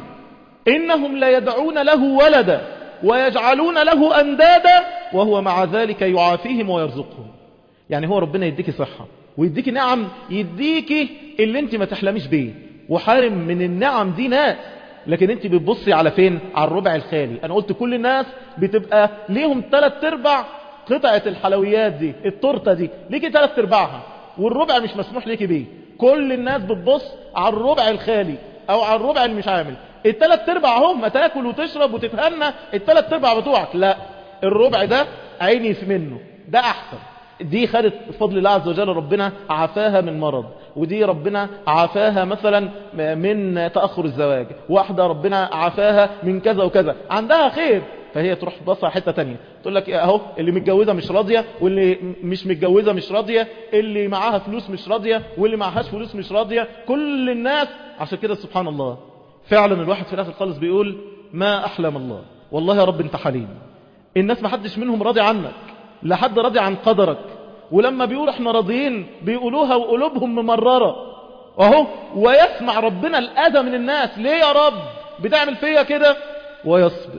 إنهم لا يدعون له ولدا ويجعلون له أندادا وهو مع ذلك يعافيهم ويرزقهم يعني هو ربنا يديك صحة ويديك نعم يديك اللي انت ما تحلميش بيه وحارم من النعم دي ناس لكن انت بتبصي على فين على الربع الخالي انا قلت كل الناس بتبقى ليهم ثلاث ارباع قطعة الحلويات دي التورتة دي ليكي ثلاث ارباعها والربع مش مسموح ليكي بيه كل الناس بتبص على الربع الخالي او على الربع اللي مش عامل الثلاث ارباع اهو ما تاكل وتشرب وتتهنى الثلاث ارباع بتوعك لا الربع ده عيني في منه ده احسن دي خدت بفضل الله عز وجل ربنا عافاها من مرض ودي ربنا عافاها مثلا من تأخر الزواج واحدة ربنا عافاها من كذا وكذا عندها خير فهي تروح تبص على حتة تانية تقول لك اهو اللي متجوزة مش راضية واللي مش متجوزة مش راضية اللي معاها فلوس مش راضية واللي معهاش فلوس مش راضية كل الناس عشان كده سبحان الله فعلا الواحد في الاخر خالص بيقول ما احلم الله والله يا رب انت حليم الناس ما حدش منهم راضي عنك لا حد راضي عن قدرك ولما بيقول احنا راضيين بيقولوها وقلوبهم ممررة اهو ويسمع ربنا الأذى من الناس ليه يا رب بتعمل فيا كده ويصبر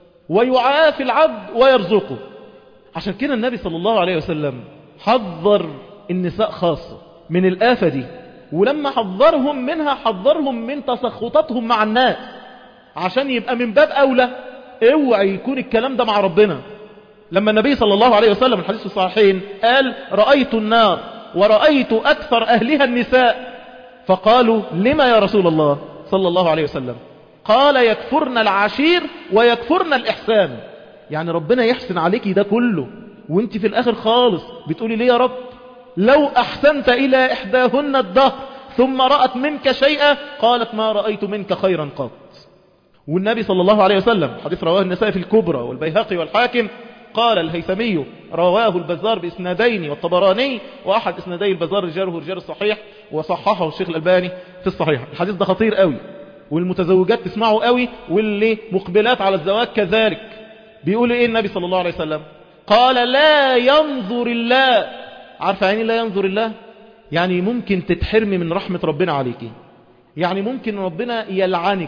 ويعافي العبد ويرزقه عشان كده النبي صلى الله عليه وسلم حذر النساء خاصة من الآفة دي ولما حذرهم منها حذرهم من تسخطاتهم مع الناس عشان يبقى من باب أولى اوعى يكون الكلام ده مع ربنا لما النبي صلى الله عليه وسلم الحديث الصحيحين قال رأيت النار ورأيت أكثر أهلها النساء فقالوا لما يا رسول الله صلى الله عليه وسلم قال يكفرن العشير ويكفرن الإحسان يعني ربنا يحسن عليك ده كله وانت في الآخر خالص بتقولي ليه يا رب لو أحسنت إلى إحداهن الدهر ثم رأت منك شيئا قالت ما رأيت منك خيرا قط والنبي صلى الله عليه وسلم حديث رواه النساء في الكبرى والبيهقي والحاكم قال الهيثمي رواه البزار بإسنادين والطبراني وأحد إسنادي البزار رجاله رجال الصحيح وصححه الشيخ الألباني في الصحيح الحديث ده خطير قوي والمتزوجات تسمعه قوي واللي مقبلات على الزواج كذلك بيقول ايه النبي صلى الله عليه وسلم قال لا ينظر الله عارفه يعني لا ينظر الله يعني ممكن تتحرمي من رحمة ربنا عليكي يعني ممكن ربنا يلعنك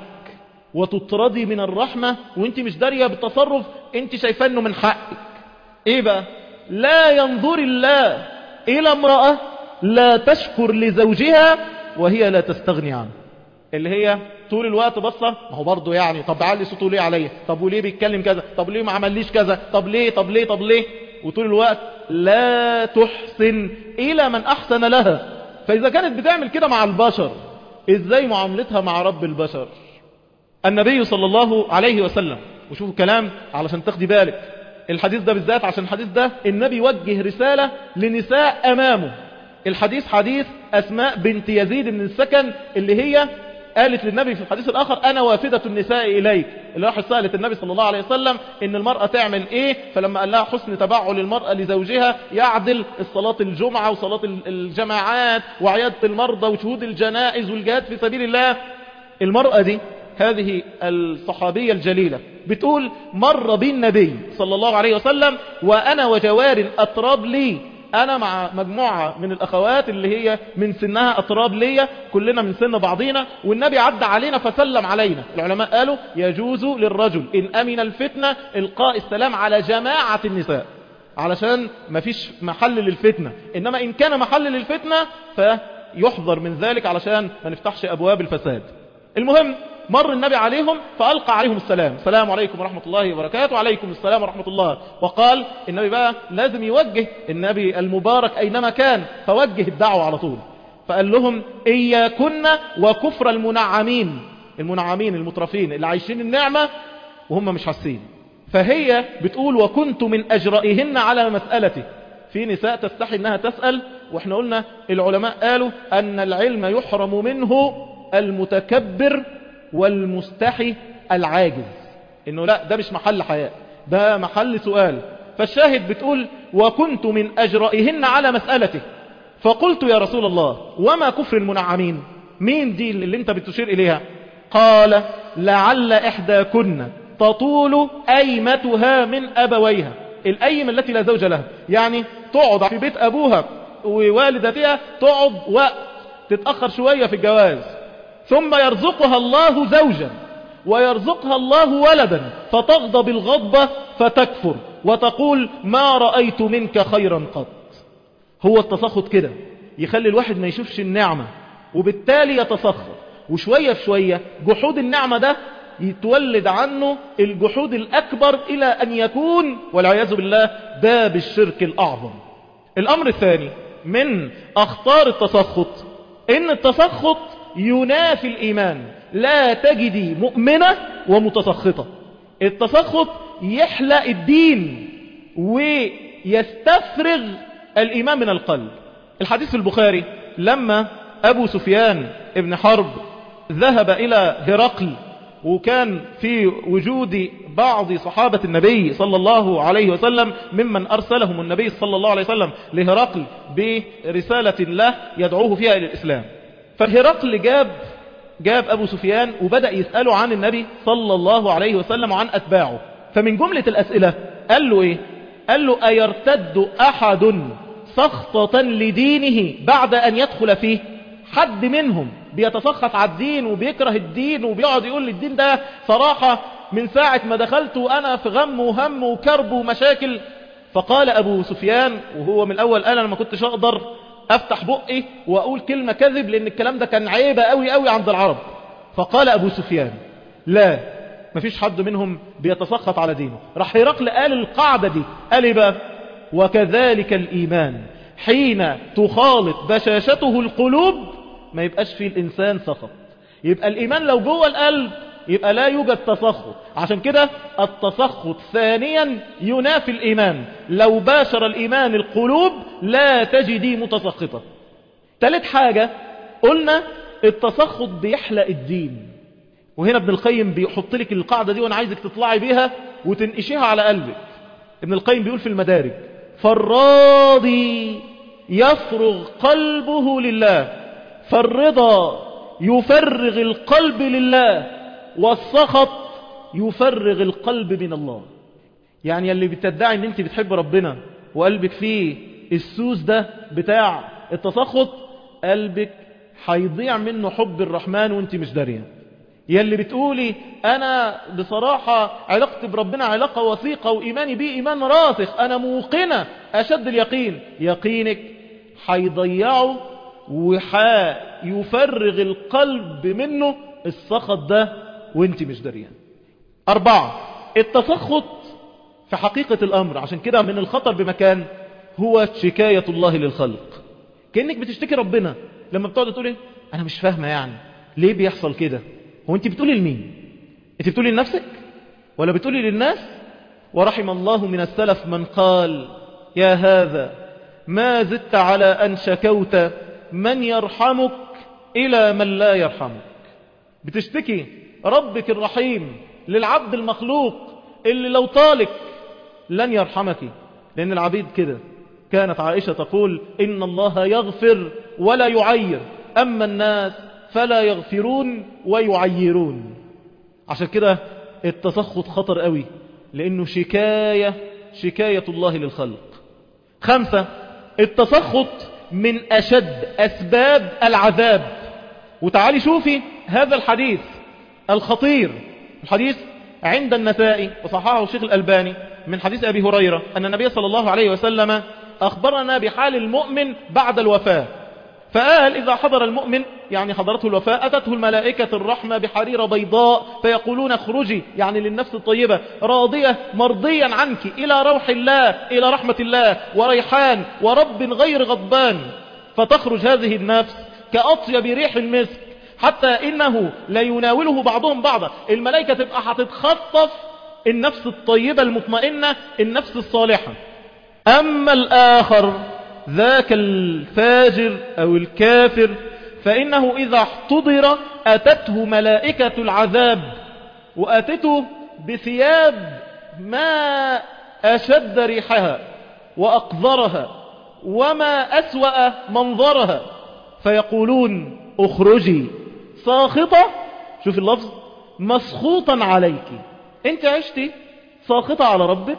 وتطردي من الرحمة وانت مش دارية بالتصرف انت شايفاه انه من حقك ايه بقى لا ينظر الله الى امرأة لا تشكر لزوجها وهي لا تستغني عنه اللي هي طول الوقت بصة ما هو برضه يعني طب علي صوته ليه عليا طب وليه بيتكلم كذا طب ليه ما عمليش كذا طب ليه طب ليه طب ليه وطول الوقت لا تحسن إلى من أحسن لها فإذا كانت بتعمل كده مع البشر إزاي معاملتها مع رب البشر النبي صلى الله عليه وسلم وشوفوا كلام علشان تاخدي بالك الحديث ده بالذات عشان الحديث ده النبي وجه رسالة لنساء أمامه الحديث حديث أسماء بنت يزيد بن السكن اللي هي قالت للنبي في الحديث الآخر أنا وافدة النساء إليك اللي راح سألت النبي صلى الله عليه وسلم إن المرأة تعمل إيه فلما قال لها حسن تبعل المرأة لزوجها يعدل الصلاة الجمعة وصلاة الجماعات وعيادة المرضى وشهود الجنائز والجهاد في سبيل الله المرأة دي هذه الصحابية الجليلة بتقول مر بي النبي صلى الله عليه وسلم وأنا وجوار أطراب لي أنا مع مجموعة من الأخوات اللي هي من سنها أطراب ليا كلنا من سن بعضينا والنبي عدى علينا فسلم علينا العلماء قالوا يجوز للرجل إن أمن الفتنة إلقاء السلام على جماعة النساء علشان ما فيش محل للفتنة إنما إن كان محل للفتنة فيحذر من ذلك علشان ما نفتحش أبواب الفساد المهم مر النبي عليهم فألقى عليهم السلام السلام عليكم ورحمة الله وبركاته وعليكم السلام ورحمة الله وقال النبي بقى لازم يوجه النبي المبارك أينما كان فوجه الدعوة على طول فقال لهم إياكن وكفر المنعمين المنعمين المترفين اللي عايشين النعمة وهم مش حاسين فهي بتقول وكنت من أجرائهن على مسألتي في نساء تستحي انها تسأل واحنا قلنا العلماء قالوا ان العلم يحرم منه المتكبر والمستحي العاجز انه لا ده مش محل حياء ده محل سؤال فالشاهد بتقول وكنت من أجرائهن على مسألته فقلت يا رسول الله وما كفر المنعمين مين دي اللي انت بتشير إليها قال لعل إحداكن تطول أيمتها من أبويها الأيم التي لا زوج لها يعني تقعد في بيت أبوها ووالدتها تقعد وقت تتأخر شوية في الجواز ثم يرزقها الله زوجا ويرزقها الله ولدا فتغضب الغضبة فتكفر وتقول ما رأيت منك خيرا قط هو التسخط كده يخلي الواحد ما يشوفش النعمة وبالتالي يتسخط وشوية في شوية جحود النعمة ده يتولد عنه الجحود الأكبر إلى أن يكون والعياذ بالله باب الشرك الأعظم الأمر الثاني من أخطار التسخط إن التسخط ينافي الإيمان لا تجدي مؤمنة ومتسخطة التسخط يحلق الدين ويستفرغ الإيمان من القلب الحديث في البخاري لما أبو سفيان ابن حرب ذهب إلى هرقل وكان في وجود بعض صحابة النبي صلى الله عليه وسلم ممن أرسلهم النبي صلى الله عليه وسلم لهرقل برسالة له يدعوه فيها إلى الإسلام فهرقل جاب جاب أبو سفيان وبدأ يسأله عن النبي صلى الله عليه وسلم وعن أتباعه فمن جملة الأسئلة قال له إيه قال له أيرتد أحد سخطة لدينه بعد أن يدخل فيه حد منهم بيتسخط على الدين وبيكره الدين وبيقعد يقول الدين ده صراحة من ساعة ما دخلت وأنا في غم وهم وكرب ومشاكل فقال أبو سفيان وهو من الأول قال أنا ما كنتش أقدر أفتح بقي وأقول كلمة كذب لأن الكلام ده كان عيبة قوي قوي عند العرب فقال أبو سفيان لا مفيش حد منهم بيتسخط على دينه راح هرقل قال القاعدة دي قال إيه بقى وكذلك الإيمان حين تخالط بشاشته القلوب ما يبقاش فيه الإنسان سخط يبقى الإيمان لو جوه القلب يبقى لا يوجد تسخط عشان كده التسخط ثانيا ينافي الإيمان لو باشر الإيمان القلوب لا تجدي متسخطة ثالث حاجة قلنا التسخط بيحلق الدين وهنا ابن القيم بيحط لك القاعدة دي وانا عايزك تطلعي بيها وتنقشيها على قلبك ابن القيم بيقول في المدارج فالراضي يفرغ قلبه لله فالرضا يفرغ القلب لله والسخط يفرغ القلب من الله يعني اللي بتدعي ان انت بتحب ربنا وقلبك فيه السوس ده بتاع التسخط قلبك هيضيع منه حب الرحمن وانت مش داريه يلي بتقولي انا بصراحة علاقتي بربنا علاقة وثيقة وايماني بيه ايمان راسخ انا موقنة اشد اليقين يقينك هيضيعه وحيفرغ القلب منه السخط ده وانت مش داريان اربعة التسخط في حقيقة الامر عشان كده من الخطر بمكان هو شكاية الله للخلق كأنك بتشتكي ربنا لما بتقعد تقولي انا مش فاهمة يعني ليه بيحصل كده هو انت بتقولي لمين انت بتقولي لنفسك ولا بتقولي للناس ورحم الله من السلف من قال يا هذا ما زدت على أن شكوت من يرحمك إلى من لا يرحمك بتشتكي ربك الرحيم للعبد المخلوق اللي لو طالك لن يرحمك لأن العبيد كده كانت عائشة تقول إن الله يغفر ولا يعير أما الناس فلا يغفرون ويعيرون عشان كده التسخط خطر قوي لأنه شكاية شكاية الله للخلق خمسة التسخط من أشد أسباب العذاب وتعالي شوفي هذا الحديث الخطير الحديث عند النسائي وصححه الشيخ الألباني من حديث أبي هريرة أن النبي صلى الله عليه وسلم أخبرنا بحال المؤمن بعد الوفاة فقال إذا حضر المؤمن يعني حضرته الوفاة أتته الملائكة الرحمة بحريرة بيضاء فيقولون اخرجي يعني للنفس الطيبة راضية مرضيا عنك إلى روح الله إلى رحمة الله وريحان ورب غير غضبان فتخرج هذه النفس كأطيب ريح المسك حتى إنه لا يناوله بعضهم بعضا الملائكة تبقى هتتخطف النفس الطيبة المطمئنة النفس الصالحة أما الآخر ذاك الفاجر أو الكافر فإنه إذا احتضر أتته ملائكة العذاب وأتته بثياب ما أشد ريحها وأقذرها وما أسوأ منظرها فيقولون اخرجي ساخطة شوف اللفظ مسخوطا عليك انت عشتي ساخطة على ربك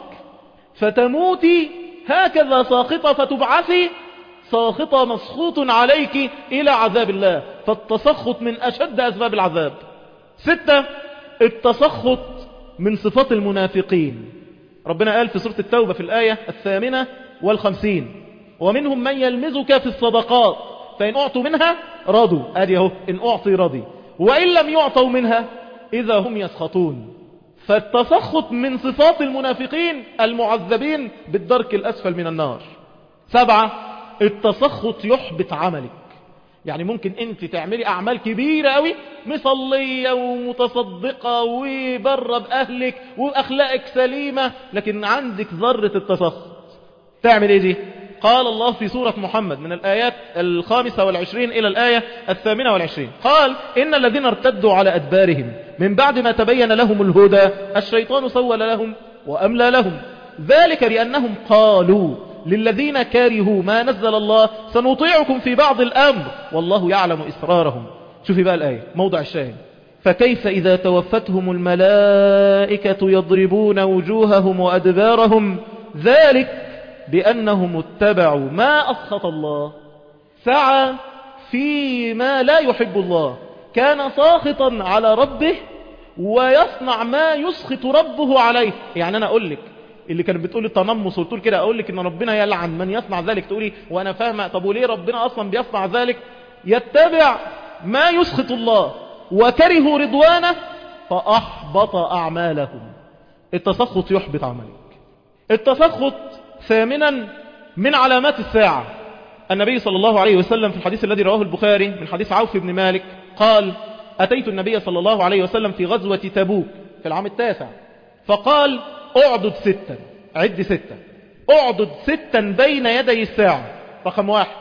فتموتي هكذا ساخطة فتبعثي ساخطة مسخوط عليك إلى عذاب الله فالتسخط من أشد أسباب العذاب ستة التسخط من صفات المنافقين ربنا قال في سورة التوبة في الآية الثامنة والخمسين ومنهم من يلمزك في الصدقات فإن أعطوا منها رضوا أدي اهو إن أعطي رضي وإن لم يعطوا منها إذا هم يسخطون فالتسخط من صفات المنافقين المعذبين بالدرك الأسفل من النار سبعة التسخط يحبط عملك يعني ممكن انت تعملي اعمال كبيرة قوي مصلية ومتصدقة وبره باهلك واخلاقك سليمة لكن عندك ذرة التسخط تعمل ايه دي قال الله في سورة محمد من الآيات الخامسة والعشرين إلى الآية الثامنة والعشرين قال إن الذين ارتدوا على أدبارهم من بعد ما تبين لهم الهدى الشيطان سول لهم وأملى لهم ذلك بأنهم قالوا للذين كارهوا ما نزل الله سنطيعكم في بعض الأمر والله يعلم إسرارهم شوفي بقى الآية موضع الشاهد فكيف إذا توفتهم الملائكة يضربون وجوههم وأدبارهم ذلك بأنهم اتبعوا ما أسخط الله سعى فيما لا يحب الله كان ساخطا على ربه ويصنع ما يسخط ربه عليه يعني أنا أقول لك اللي كانت بتقول التنمص وتقول كده أقول لك إن ربنا يلعن من يصنع ذلك تقولي وأنا فاهمة طب وليه ربنا أصلا بيصنع ذلك يتبع ما يسخط الله وكرهوا رضوانه فأحبط أعمالهم التسخط يحبط عملك التسخط ثامنا من علامات الساعة النبي صلى الله عليه وسلم في الحديث الذي رواه البخاري من حديث عوف بن مالك قال أتيت النبي صلى الله عليه وسلم في غزوة تبوك في العام التاسع فقال اعدد ستا عد ستا اعدد ستا بين يدي الساعة رقم واحد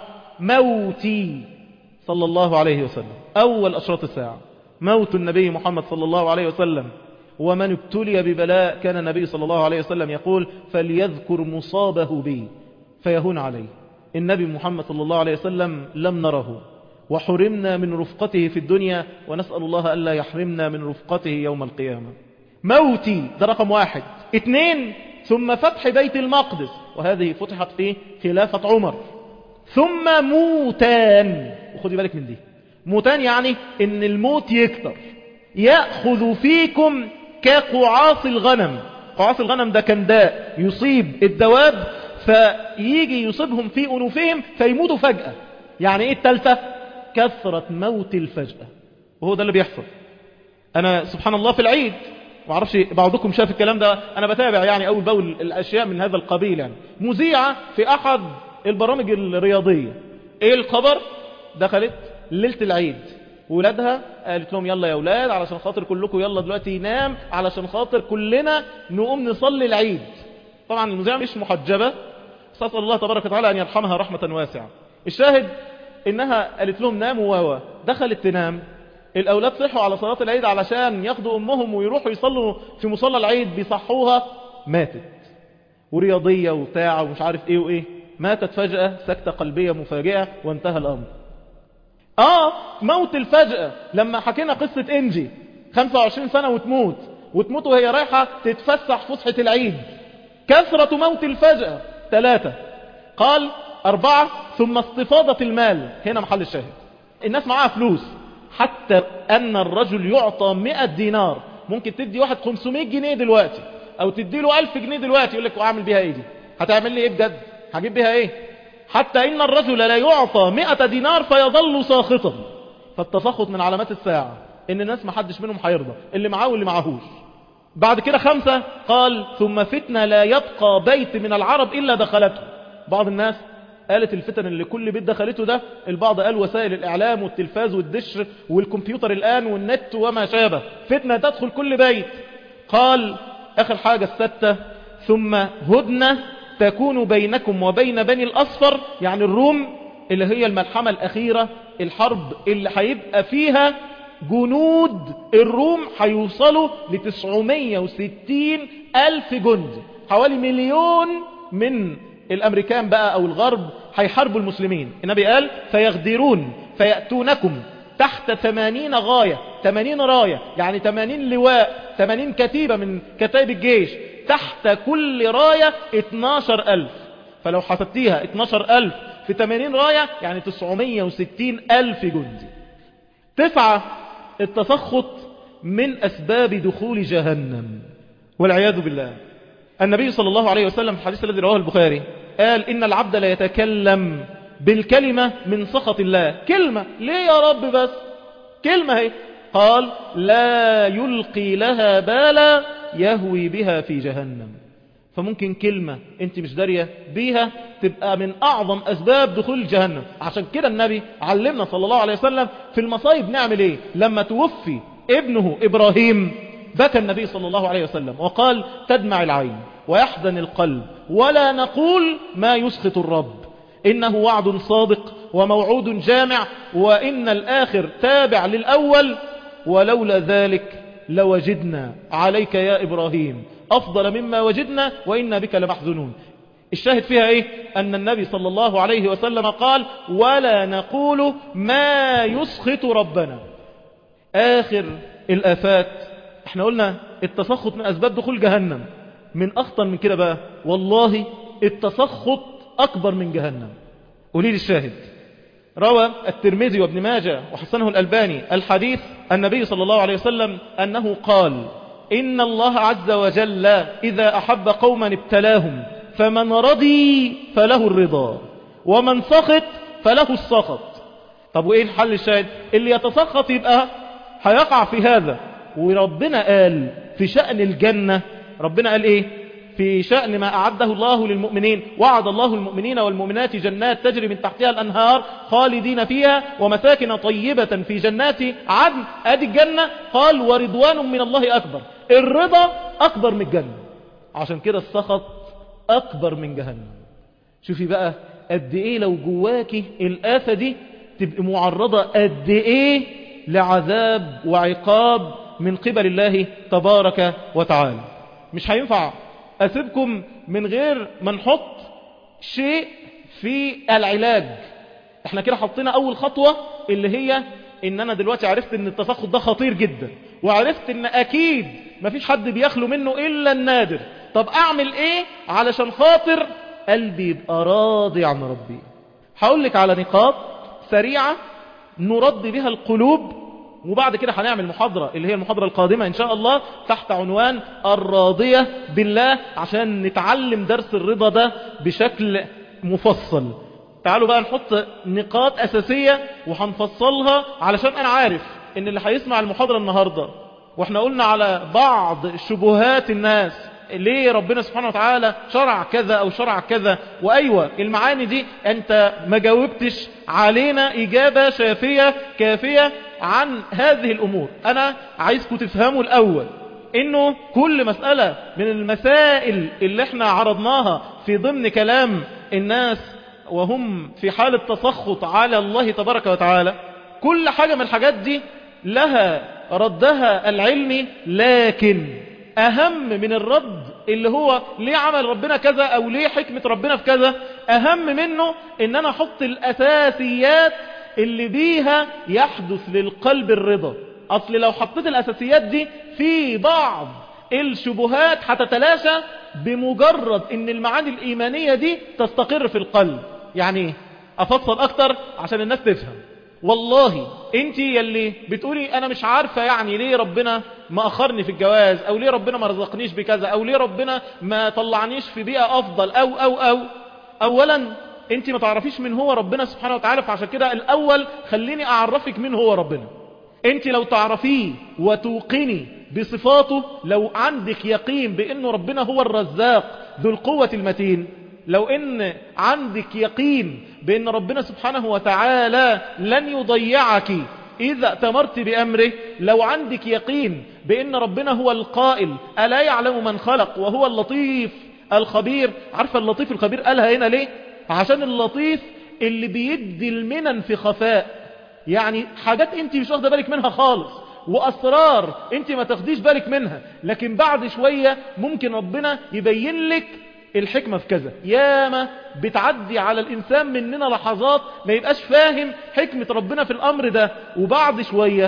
موتي صلى الله عليه وسلم أول أشراط الساعة موت النبي محمد صلى الله عليه وسلم ومن ابتلي ببلاء كان النبي صلى الله عليه وسلم يقول فليذكر مصابه بي فيهون عليه النبي محمد صلى الله عليه وسلم لم نره وحرمنا من رفقته في الدنيا ونسأل الله ألا يحرمنا من رفقته يوم القيامة موتي ده رقم واحد اثنين ثم فتح بيت المقدس وهذه فتحت في خلافة عمر ثم موتان وخدي بالك من دي موتان يعني ان الموت يكتر يأخذ فيكم كقعاص الغنم قعاص الغنم ده كان داء يصيب الدواب فيجي يصيبهم في أنوفهم فيموتوا فجأة يعني ايه التالتة كثرة موت الفجأة وهو ده اللي بيحصل انا سبحان الله في العيد ما اعرفش بعضكم شاف الكلام ده انا بتابع يعني اول باول الاشياء من هذا القبيل يعني مذيعة في احد البرامج الرياضية ايه الخبر دخلت ليلة العيد ولادها قالت لهم يلا يا اولاد علشان خاطر كلكم يلا دلوقتي ينام علشان خاطر كلنا نقوم نصلي العيد طبعا المذيعة مش محجبة اسال الله تبارك وتعالى ان يرحمها رحمة واسعة الشاهد انها قالت لهم ناموا واوا دخلت تنام الاولاد صحوا على صلاة العيد علشان ياخدوا امهم ويروحوا يصلوا في مصلى العيد بيصحوها ماتت ورياضية وبتاع ومش عارف ايه وايه ماتت فجأة سكتة قلبية مفاجئة وانتهى الامر اه موت الفجأة لما حكينا قصة انجي 25 سنة وتموت وتموت وهي رايحة تتفسح فسحة العيد كثرة موت الفجأة ثلاثة قال أربعة ثم استفاضة المال هنا محل الشاهد الناس معاها فلوس حتى أن الرجل يعطى 100 دينار ممكن تدي واحد 500 جنيه دلوقتي أو تدي له 1000 جنيه دلوقتي يقول لك وأعمل بيها إيه دي هتعمل لي إيه بجد هجيب بيها إيه حتى إن الرجل لا يعطى 100 دينار فيظل ساخطا فالتسخط من علامات الساعة إن الناس ما حدش منهم هيرضى اللي معاه واللي معاهوش بعد كده خمسة قال ثم فتنة لا يبقى بيت من العرب إلا دخلته بعض الناس قالت الفتن اللي كل بيت دخلته ده البعض قال وسائل الإعلام والتلفاز والدش والكمبيوتر الآن والنت وما شابه فتنة تدخل كل بيت قال آخر حاجة الستة ثم هدنة تكون بينكم وبين بني الأصفر يعني الروم اللي هي الملحمة الأخيرة الحرب اللي هيبقى فيها جنود الروم هيوصلوا لتسعمية وستين ألف جندي حوالي مليون من الأمريكان بقى أو الغرب هيحاربوا المسلمين النبي قال فيغدرون فيأتونكم تحت ثمانين غاية ثمانين راية يعني ثمانين لواء ثمانين كتيبة من كتائب الجيش تحت كل راية اتناشر ألف فلو حسبتيها اتناشر ألف في ثمانين راية يعني تسعمية وستين ألف جندي تسعة التسخط من أسباب دخول جهنم والعياذ بالله النبي صلى الله عليه وسلم في الحديث الذي رواه البخاري قال إن العبد لا يتكلم بالكلمة من سخط الله كلمة ليه يا رب بس كلمة هي قال لا يلقي لها بالا يهوي بها في جهنم فممكن كلمة انت مش دارية بيها تبقى من اعظم اسباب دخول جهنم عشان كده النبي علمنا صلى الله عليه وسلم في المصايب نعمل ايه لما توفي ابنه ابراهيم بكى النبي صلى الله عليه وسلم وقال تدمع العين ويحزن القلب ولا نقول ما يسخط الرب إنه وعد صادق وموعود جامع وإن الآخر تابع للأول ولولا ذلك لوجدنا عليك يا إبراهيم أفضل مما وجدنا وإنا بك لمحزنون الشاهد فيها إيه أن النبي صلى الله عليه وسلم قال ولا نقول ما يسخط ربنا آخر الآفات احنا قلنا التسخط من أسباب دخول جهنم من أخطر من كده بقى والله التسخط أكبر من جهنم قولي لي الشاهد روى الترمذي وابن ماجه وحسنه الألباني الحديث النبي صلى الله عليه وسلم أنه قال إن الله عز وجل إذا أحب قوما ابتلاهم فمن رضي فله الرضا ومن سخط فله السخط طب وإيه الحل الشاهد اللي يتسخط يبقى هيقع في هذا وربنا قال في شأن الجنة ربنا قال إيه في شأن ما أعده الله للمؤمنين وعد الله المؤمنين والمؤمنات جنات تجري من تحتها الأنهار خالدين فيها ومساكن طيبة في جنات عدن أدي الجنة قال ورضوان من الله أكبر الرضا أكبر من الجنة عشان كده السخط أكبر من جهنم شوفي بقى قد إيه لو جواكي الآفة دي تبقى معرضة قد إيه لعذاب وعقاب من قبل الله تبارك وتعالى مش هينفع أسيبكم من غير ما نحط شيء في العلاج احنا كده حطينا أول خطوة اللي هي ان انا دلوقتي عرفت ان التسخط ده خطير جدا وعرفت ان اكيد مفيش حد بيخلو منه الا النادر طب اعمل ايه علشان خاطر قلبي يبقى راضي عن ربي هقول لك على نقاط سريعة نرد بها القلوب وبعد كده هنعمل محاضرة اللي هي المحاضرة القادمة إن شاء الله تحت عنوان الراضية بالله عشان نتعلم درس الرضا ده بشكل مفصل تعالوا بقى نحط نقاط أساسية وهنفصلها علشان أنا عارف إن اللي هيسمع المحاضرة النهاردة واحنا قلنا على بعض شبهات الناس ليه ربنا سبحانه وتعالى شرع كذا او شرع كذا وايوه المعاني دي انت ما جاوبتش علينا اجابة شافية كافية عن هذه الامور انا عايزكم تفهموا الاول انه كل مسألة من المسائل اللي احنا عرضناها في ضمن كلام الناس وهم في حالة تسخط على الله تبارك وتعالى كل حاجة من الحاجات دي لها ردها العلمي لكن أهم من الرد اللي هو ليه عمل ربنا كذا أو ليه حكمة ربنا في كذا أهم منه إن أنا أحط الأساسيات اللي بيها يحدث للقلب الرضا أصل لو حطيت الأساسيات دي في بعض الشبهات هتتلاشى بمجرد ان المعاني الإيمانية دي تستقر في القلب يعني ايه أفصل أكتر عشان الناس تفهم والله انت يلي بتقولي انا مش عارفة يعني ليه ربنا ما اخرني في الجواز او ليه ربنا ما رزقنيش بكذا او ليه ربنا ما طلعنيش في بيئة افضل او او او اولا انت ما تعرفيش من هو ربنا سبحانه وتعالى فعشان كده الاول خليني اعرفك من هو ربنا انت لو تعرفيه وتوقني بصفاته لو عندك يقين بانه ربنا هو الرزاق ذو القوة المتين لو ان عندك يقين بان ربنا سبحانه وتعالى لن يضيعك اذا اتمرت بامره لو عندك يقين بان ربنا هو القائل الا يعلم من خلق وهو اللطيف الخبير عارفه اللطيف الخبير قالها هنا ليه عشان اللطيف اللي بيدي المنن في خفاء يعني حاجات انت مش واخده بالك منها خالص واسرار انت ما تاخديش بالك منها لكن بعد شوية ممكن ربنا يبين لك الحكمة في كذا ياما بتعدي على الإنسان مننا لحظات ما يبقاش فاهم حكمة ربنا في الأمر ده وبعد شوية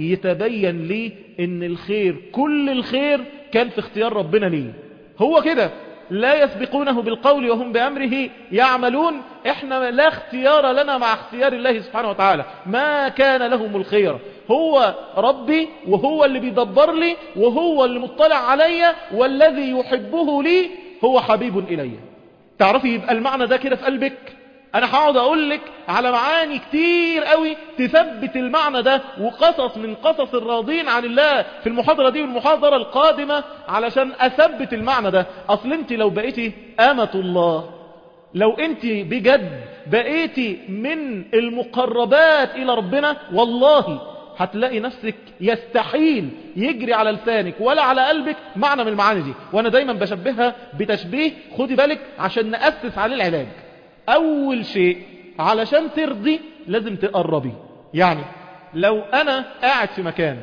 يتبين لي ان الخير كل الخير كان في اختيار ربنا ليه هو كده لا يسبقونه بالقول وهم بأمره يعملون احنا لا اختيار لنا مع اختيار الله سبحانه وتعالى ما كان لهم الخير هو ربي وهو اللي بيدبر لي وهو اللي مطلع علي والذي يحبه لي هو حبيب إلي تعرفي يبقى المعنى ده كده في قلبك انا هقعد اقول لك على معاني كتير قوي تثبت المعنى ده وقصص من قصص الراضين عن الله في المحاضرة دي والمحاضرة القادمة علشان اثبت المعنى ده اصل انت لو بقيتي امة الله لو انت بجد بقيتي من المقربات الى ربنا والله هتلاقي نفسك يستحيل يجري على لسانك ولا على قلبك معنى من المعاني دي وانا دايما بشبهها بتشبيه خدي بالك عشان نأسس عليه العلاج اول شيء علشان ترضي لازم تقربي يعني لو انا قاعد في مكان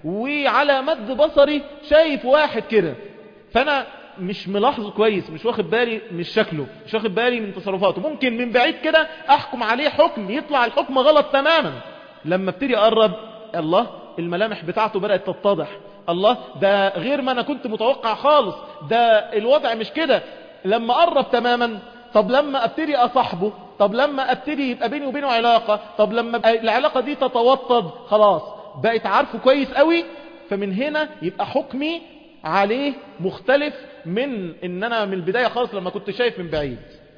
وعلى مد بصري شايف واحد كده فانا مش ملاحظه كويس مش واخد بالي من شكله مش واخد بالي من تصرفاته ممكن من بعيد كده احكم عليه حكم يطلع الحكم غلط تماما لما ابتدي اقرب الله الملامح بتاعته بدأت تتضح الله ده غير ما انا كنت متوقع خالص ده الوضع مش كده لما قرب تماما طب لما ابتدي اصاحبه طب لما ابتدي يبقى بيني وبينه علاقة طب لما العلاقة دي تتوطد خلاص بقيت عارفه كويس قوي فمن هنا يبقى حكمي عليه مختلف من ان انا من البداية خالص لما كنت شايف من بعيد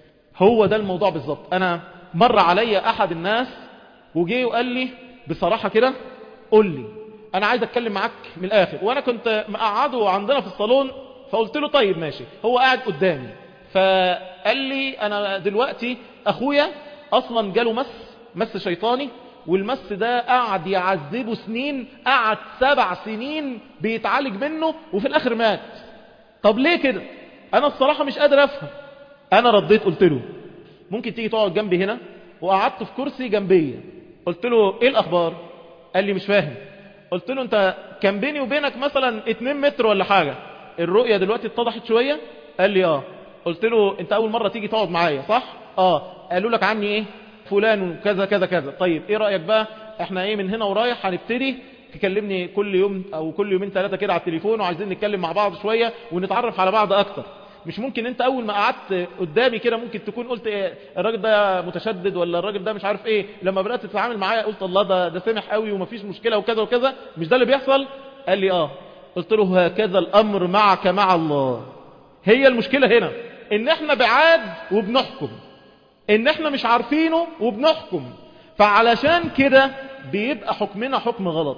هو ده الموضوع بالظبط انا مر علي احد الناس وجي وقال لي بصراحة كده قول لي انا عايز اتكلم معاك من الاخر وانا كنت مقعده عندنا في الصالون فقلت له طيب ماشي هو قاعد قدامي فقال لي انا دلوقتي اخويا اصلا جاله مس مس شيطاني والمس ده قعد يعذبه سنين قعد سبع سنين بيتعالج منه وفي الاخر مات طب ليه كده انا الصراحة مش قادر افهم انا رديت قلت له ممكن تيجي تقعد جنبي هنا وقعدت في كرسي جنبي قلت له ايه الاخبار قال لي مش فاهم قلت له انت كان بيني وبينك مثلا 2 متر ولا حاجة الرؤية دلوقتي اتضحت شوية قال لي اه قلت له انت اول مرة تيجي تقعد معايا صح اه قالوا لك عني ايه فلان وكذا كذا كذا طيب ايه رأيك بقى احنا ايه من هنا ورايح هنبتدي تكلمني كل يوم او كل يومين ثلاثة كده على التليفون وعايزين نتكلم مع بعض شوية ونتعرف على بعض اكتر مش ممكن انت اول ما قعدت قدامي كده ممكن تكون قلت ايه الراجل ده متشدد ولا الراجل ده مش عارف ايه لما بدات تتعامل معايا قلت الله ده ده سمح قوي ومفيش مشكله وكذا وكذا مش ده اللي بيحصل قال لي اه قلت له هكذا الامر معك مع الله هي المشكله هنا ان احنا بعاد وبنحكم ان احنا مش عارفينه وبنحكم فعلشان كده بيبقى حكمنا حكم غلط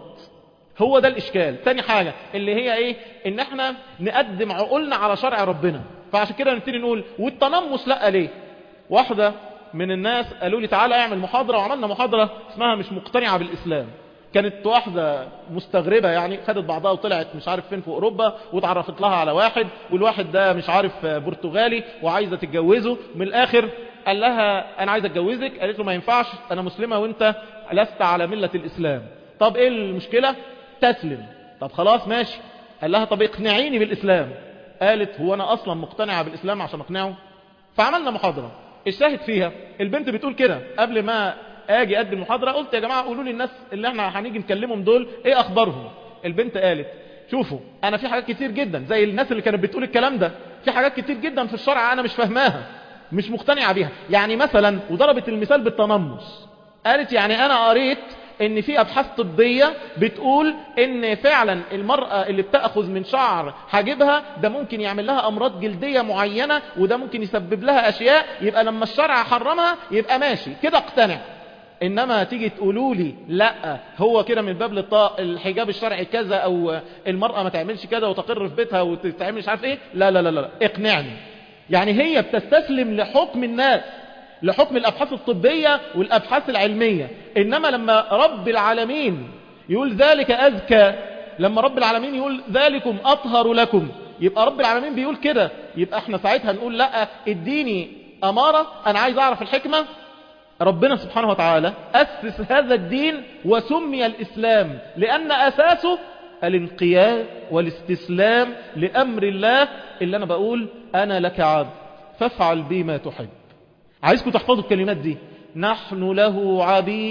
هو ده الاشكال تاني حاجة اللي هي ايه ان احنا نقدم عقولنا على شرع ربنا فعشان كده نبتدي نقول والتنمس لا ليه واحدة من الناس قالوا لي تعالى اعمل محاضرة وعملنا محاضرة اسمها مش مقتنعة بالاسلام كانت واحدة مستغربة يعني خدت بعضها وطلعت مش عارف فين في اوروبا وتعرفت لها على واحد والواحد ده مش عارف برتغالي وعايزة تتجوزه من الاخر قال لها انا عايز اتجوزك قالت له ما ينفعش انا مسلمة وانت لست على ملة الاسلام طب ايه المشكلة تسلم طب خلاص ماشي قال لها طب اقنعيني بالاسلام قالت هو انا اصلا مقتنعة بالاسلام عشان اقنعه فعملنا محاضرة الشاهد فيها البنت بتقول كده قبل ما اجي ادي المحاضرة قلت يا جماعة قولوا لي الناس اللي احنا هنيجي نكلمهم دول ايه اخبارهم البنت قالت شوفوا انا في حاجات كتير جدا زي الناس اللي كانت بتقول الكلام ده في حاجات كتير جدا في الشرع انا مش فاهماها مش مقتنعة بيها يعني مثلا وضربت المثال بالتنمس قالت يعني انا قريت ان في ابحاث طبية بتقول ان فعلا المرأة اللي بتأخذ من شعر حاجبها ده ممكن يعمل لها امراض جلدية معينة وده ممكن يسبب لها اشياء يبقى لما الشرع حرمها يبقى ماشي كده اقتنع انما تيجي تقولوا لي لا هو كده من باب للطاق الحجاب الشرعي كذا او المرأة ما تعملش كذا وتقر في بيتها وتتعمل مش عارف ايه لا لا لا لا اقنعني يعني هي بتستسلم لحكم الناس لحكم الأبحاث الطبية والأبحاث العلمية إنما لما رب العالمين يقول ذلك أذكى لما رب العالمين يقول ذلكم أطهر لكم يبقى رب العالمين بيقول كده يبقى احنا ساعتها نقول لا اديني أمارة أنا عايز أعرف الحكمة ربنا سبحانه وتعالى أسس هذا الدين وسمي الإسلام لأن أساسه الانقياد والاستسلام لأمر الله اللي أنا بقول أنا لك عبد فافعل بي ما تحب عايزكم تحفظوا الكلمات دي نحن له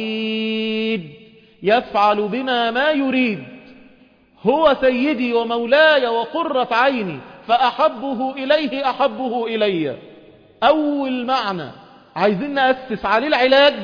عبيد يفعل بنا ما يريد هو سيدي ومولاي وقرة عيني فأحبه إليه أحبه إلي أول معنى عايزين نأسس عليه العلاج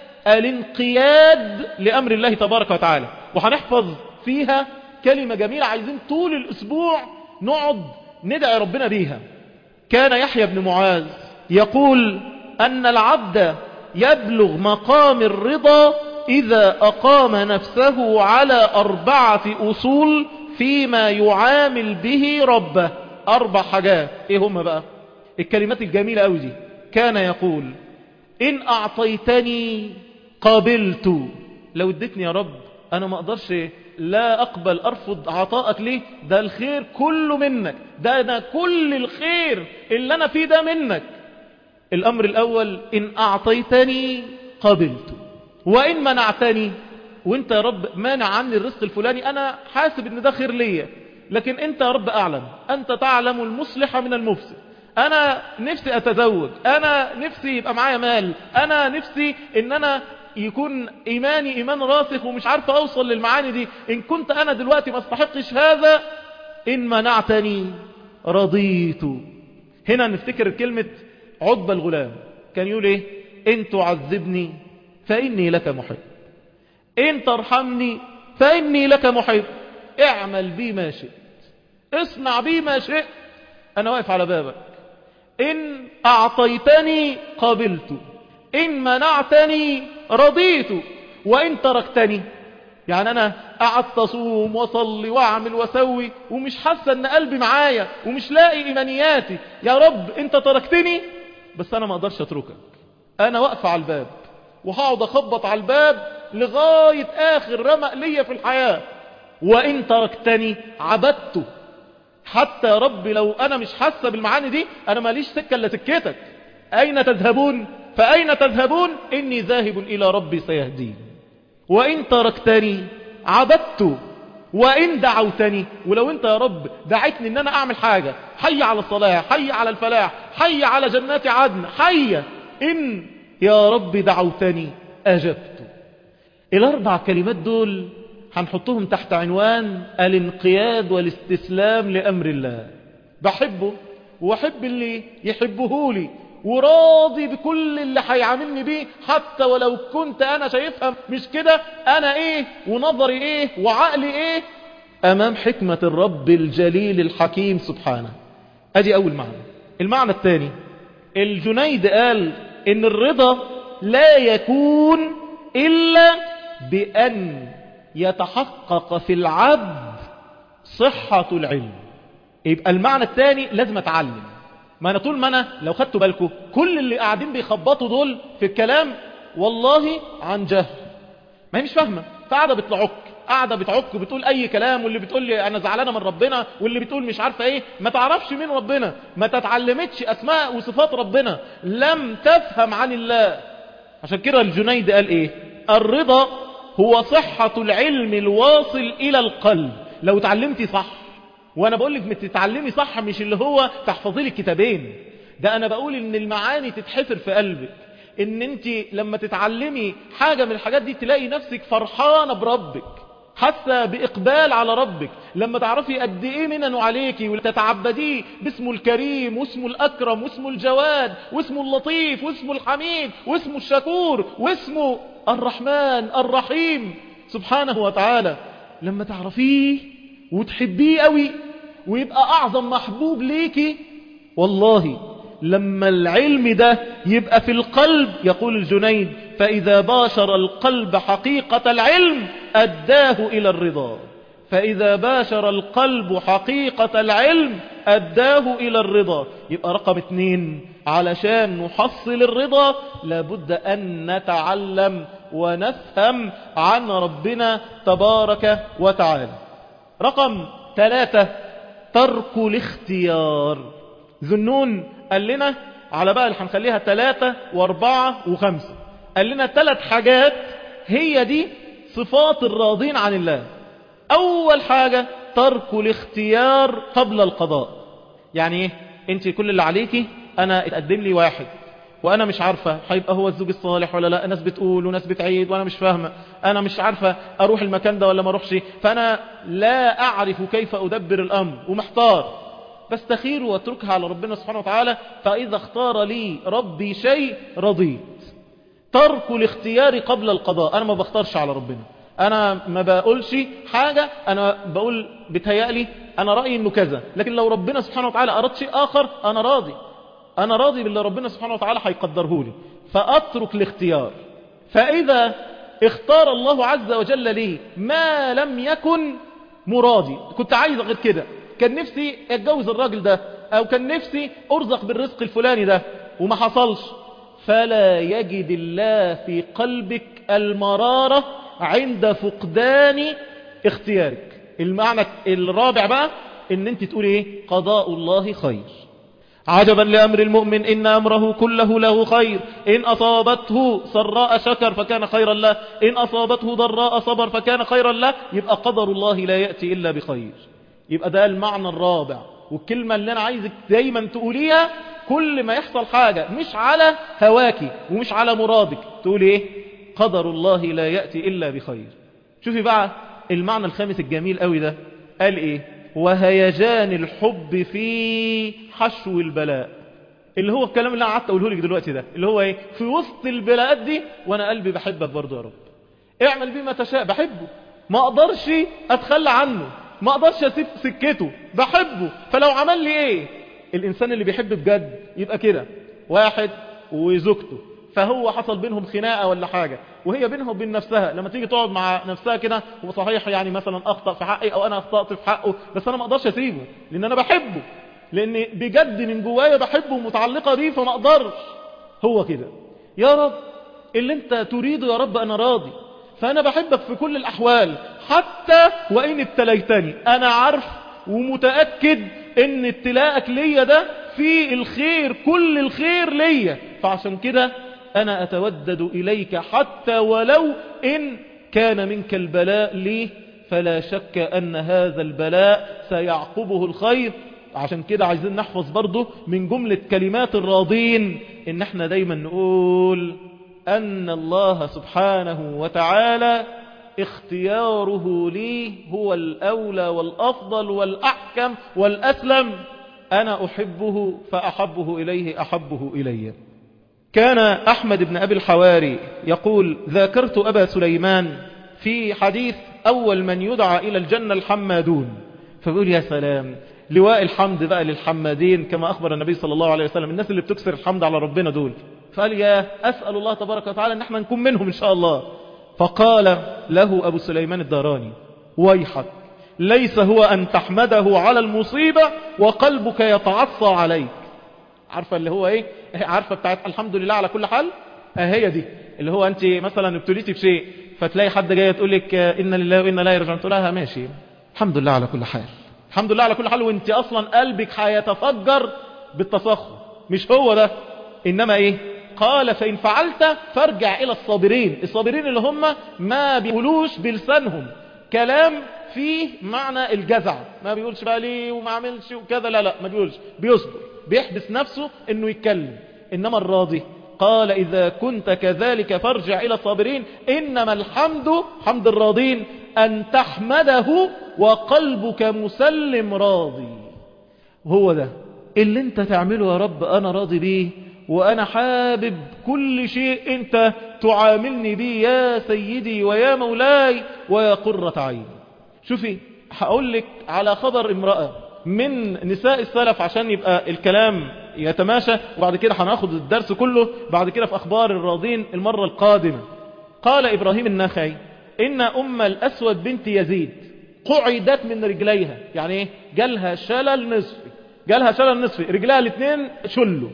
الانقياد لأمر الله تبارك وتعالى وهنحفظ فيها كلمة جميلة عايزين طول الأسبوع نقعد ندعي ربنا بيها كان يحيى بن معاذ يقول أن العبد يبلغ مقام الرضا إذا أقام نفسه على أربعة أصول فيما يعامل به ربه أربع حاجات إيه هم بقى الكلمات الجميلة أوي دي كان يقول إن أعطيتني قابلت لو اديتني يا رب أنا ما أقدرش لا أقبل أرفض عطاءك ليه ده الخير كله منك ده أنا كل الخير اللي أنا فيه ده منك الأمر الأول إن أعطيتني قبلت وإن منعتني وإنت يا رب مانع عني الرزق الفلاني أنا حاسب إن ده خير ليا لكن أنت يا رب أعلم أنت تعلم المصلح من المفسد أنا نفسي أتزوج أنا نفسي يبقى معايا مال أنا نفسي إن أنا يكون إيماني إيمان راسخ ومش عارف أوصل للمعاني دي إن كنت أنا دلوقتي ما استحقش هذا إن منعتني رضيت هنا نفتكر كلمة عقبة الغلام كان يقول ايه ان تعذبني فاني لك محب ان ترحمني فاني لك محب اعمل بي ما شئت اصنع بي ما شئت انا واقف على بابك ان اعطيتني قبلت ان منعتني رضيت وان تركتني يعني انا قعدت اصوم واصلي واعمل واسوي ومش حاسه ان قلبي معايا ومش لاقي ايمانياتي يا رب انت تركتني بس انا ما اقدرش اتركك انا واقفه على الباب وهقعد اخبط على الباب لغايه اخر رمق ليا في الحياه وان تركتني عبدته حتى يا رب لو انا مش حاسه بالمعاني دي انا ماليش سكه الا سكتك اين تذهبون فاين تذهبون اني ذاهب الى ربي سيهدين وان تركتني عبدت وإن دعوتني ولو أنت يا رب دعيتني أن أنا أعمل حاجة حي على الصلاة حي على الفلاح حي على جنات عدن حي إن يا رب دعوتني أجبت الأربع كلمات دول هنحطهم تحت عنوان الانقياد والاستسلام لأمر الله بحبه وأحب اللي يحبه لي وراضي بكل اللي هيعاملني بيه حتى ولو كنت أنا شايفها مش كده أنا إيه ونظري إيه وعقلي إيه أمام حكمة الرب الجليل الحكيم سبحانه أدي أول معنى المعنى الثاني الجنيد قال إن الرضا لا يكون إلا بأن يتحقق في العبد صحة العلم يبقى المعنى الثاني لازم اتعلم ما انا طول ما انا لو خدتوا بالكم كل اللي قاعدين بيخبطوا دول في الكلام والله عن جهل ما هي مش فاهمه فقاعده بتلعك قاعده بتعك وبتقول اي كلام واللي بتقول لي انا زعلانه من ربنا واللي بتقول مش عارفه ايه ما تعرفش مين ربنا ما تتعلمتش اسماء وصفات ربنا لم تفهم عن الله عشان كده الجنيد قال ايه الرضا هو صحة العلم الواصل الى القلب لو تعلمتي صح وانا بقول لك تتعلمي صح مش اللي هو تحفظي لي كتابين ده انا بقول ان المعاني تتحفر في قلبك ان انت لما تتعلمي حاجة من الحاجات دي تلاقي نفسك فرحانة بربك حاسة بإقبال على ربك لما تعرفي قد إيه مننه عليكي وتتعبديه باسمه الكريم واسمه الأكرم واسمه الجواد واسمه اللطيف واسمه الحميد واسمه الشكور واسمه الرحمن الرحيم سبحانه وتعالى لما تعرفيه وتحبيه قوي ويبقى أعظم محبوب ليكي والله لما العلم ده يبقى في القلب يقول الجنيد فإذا باشر القلب حقيقة العلم أداه إلى الرضا فإذا باشر القلب حقيقة العلم أداه إلى الرضا يبقى رقم اتنين علشان نحصل الرضا لابد أن نتعلم ونفهم عن ربنا تبارك وتعالى رقم ثلاثة ترك الاختيار ذنون قال لنا على بقى اللي هنخليها ثلاثة واربعة وخمسة قال لنا ثلاث حاجات هي دي صفات الراضين عن الله أول حاجة ترك الاختيار قبل القضاء يعني ايه انت كل اللي عليكي انا اتقدم لي واحد وانا مش عارفة هيبقى هو الزوج الصالح ولا لا ناس بتقول وناس بتعيد وانا مش فاهمة انا مش عارفة اروح المكان ده ولا ما اروحش فانا لا اعرف كيف ادبر الامر ومحتار بستخير واتركها على ربنا سبحانه وتعالى فاذا اختار لي ربي شيء رضيت ترك الاختيار قبل القضاء انا ما بختارش على ربنا انا ما بقولش حاجة انا بقول بتهيألي انا رأيي انه كذا لكن لو ربنا سبحانه وتعالى اراد شيء اخر انا راضي انا راضي باللي ربنا سبحانه وتعالى هيقدره لي فاترك الاختيار فاذا اختار الله عز وجل لي ما لم يكن مرادي كنت عايز غير كده كان نفسي اتجوز الراجل ده او كان نفسي ارزق بالرزق الفلاني ده وما حصلش فلا يجد الله في قلبك المرارة عند فقدان اختيارك المعنى الرابع بقى ان انت تقول ايه قضاء الله خير عجبا لأمر المؤمن إن أمره كله له خير إن أصابته سراء شكر فكان خيرا له إن أصابته ضراء صبر فكان خيرا له يبقى قدر الله لا يأتي إلا بخير يبقى ده المعنى الرابع والكلمة اللي أنا عايزك دايما تقوليها كل ما يحصل حاجة مش على هواكي ومش على مرادك تقول ايه قدر الله لا يأتي إلا بخير شوفي بقى المعنى الخامس الجميل قوي ده قال ايه وهيجان الحب في حشو البلاء اللي هو الكلام اللي انا قعدت اقوله لك دلوقتي ده اللي هو ايه في وسط البلاءات دي وانا قلبي بحبك برضه يا رب اعمل بيه ما تشاء بحبه ما اقدرش اتخلى عنه ما اقدرش اسيب سكته بحبه فلو عمل لي ايه الانسان اللي بيحب بجد يبقى كده واحد وزوجته فهو حصل بينهم خناقة ولا حاجة وهي بينها وبين نفسها لما تيجي تقعد مع نفسها كده وصحيح يعني مثلا اخطأ في حقي او انا اخطأت في حقه بس انا ما اقدرش اسيبه لان انا بحبه لان بجد من جوايا بحبه ومتعلقة بيه فما اقدرش هو كده يا رب اللي انت تريده يا رب انا راضي فانا بحبك في كل الاحوال حتى وان ابتليتني انا عارف ومتأكد ان ابتلاءك ليا ده في الخير كل الخير ليا فعشان كده انا اتودد اليك حتى ولو ان كان منك البلاء لي فلا شك أن هذا البلاء سيعقبه الخير عشان كده عايزين نحفظ برضه من جملة كلمات الراضين ان احنا دايما نقول أن الله سبحانه وتعالى اختياره لي هو الأولى والأفضل والأحكم والأسلم أنا أحبه فأحبه إليه أحبه إلي كان أحمد بن أبي الحواري يقول ذاكرت أبا سليمان في حديث أول من يدعى إلى الجنة الحمادون فبيقول يا سلام لواء الحمد بقى للحمادين كما أخبر النبي صلى الله عليه وسلم الناس اللي بتكسر الحمد على ربنا دول فقال يا أسأل الله تبارك وتعالى أن احنا نكون منهم إن شاء الله فقال له أبو سليمان الداراني ويحك ليس هو أن تحمده على المصيبة وقلبك يتعصى عليك عارفة اللي هو ايه عارفة بتاعت الحمد لله على كل حال هي دي اللي هو انت مثلا ابتليتي بشيء فتلاقي حد جاي تقول لك ان لله وانا لا يرجعون تقول لها ماشي الحمد لله على كل حال الحمد لله على كل حال وانت اصلا قلبك هيتفجر بالتصخر مش هو ده انما ايه قال فإن فعلت فارجع إلى الصابرين الصابرين اللي هم ما بيقولوش بلسانهم كلام فيه معنى الجزع ما بيقولش بقى ليه وما عملش وكذا لا لا ما بيقولش بيصبر بيحبس نفسه انه يتكلم انما الراضي قال اذا كنت كذلك فارجع الى الصابرين انما الحمد حمد الراضين ان تحمده وقلبك مسلم راضي هو ده اللي انت تعمله يا رب انا راضي بيه وانا حابب كل شيء انت تعاملني بيه يا سيدي ويا مولاي ويا قرة عيني شوفي هقول لك على خبر امرأة من نساء السلف عشان يبقى الكلام يتماشى وبعد كده هناخد الدرس كله بعد كده في أخبار الراضين المرة القادمة قال إبراهيم النخعي إن أم الأسود بنت يزيد قعدت من رجليها يعني ايه جالها شلل نصفي جالها شلل نصفي رجلها الاثنين شلوا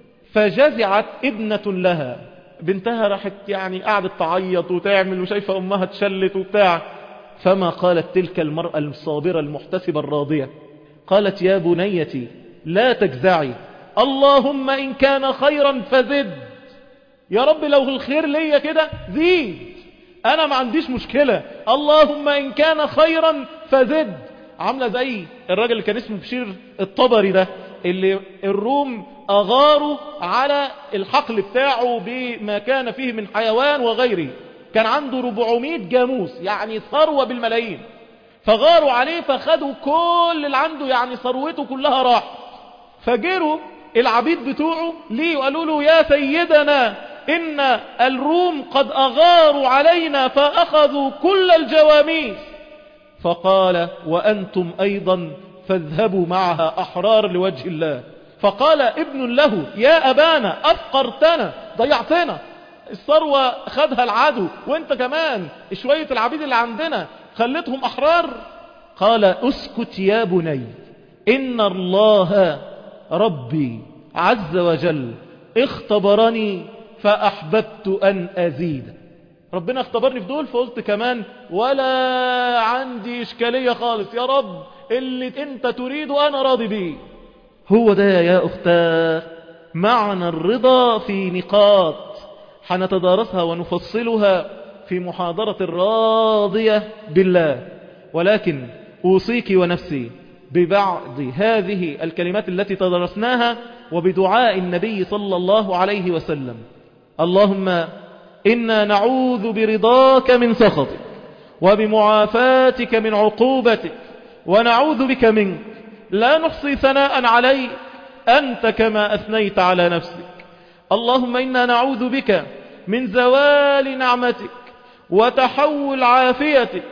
فجزعت ابنة لها بنتها راحت يعني قعدت تعيط وتعمل وشايفة أمها تشلت وبتاع فما قالت تلك المرأة الصابرة المحتسبة الراضية قالت يا بنيتي لا تجزعي اللهم إن كان خيرا فزد يا رب لو الخير ليا كده زيد أنا ما عنديش مشكلة اللهم إن كان خيرا فزد عاملة زي الراجل اللي كان اسمه بشير الطبري ده اللي الروم أغاروا على الحقل بتاعه بما كان فيه من حيوان وغيره كان عنده 400 جاموس يعني ثروة بالملايين فغاروا عليه فخدوا كل اللي عنده يعني ثروته كلها راح فجروا العبيد بتوعه ليه وقالوا له يا سيدنا إن الروم قد أغاروا علينا فأخذوا كل الجواميس فقال وأنتم أيضا فاذهبوا معها أحرار لوجه الله فقال ابن له يا أبانا أفقرتنا ضيعتنا الثروة خدها العدو وانت كمان شوية العبيد اللي عندنا خلتهم أحرار قال اسكت يا بني إن الله ربي عز وجل اختبرني فأحببت أن أزيد ربنا اختبرني في دول فقلت كمان ولا عندي إشكالية خالص يا رب اللي انت تريده أنا راضي بيه هو ده يا أختاه معنى الرضا في نقاط حنتدارسها ونفصلها في محاضرة الراضية بالله ولكن أوصيك ونفسي ببعض هذه الكلمات التي تدرسناها وبدعاء النبي صلى الله عليه وسلم اللهم إنا نعوذ برضاك من سخطك وبمعافاتك من عقوبتك ونعوذ بك منك لا نحصي ثناء عليك أنت كما أثنيت على نفسك اللهم إنا نعوذ بك من زوال نعمتك وتحول عافيتك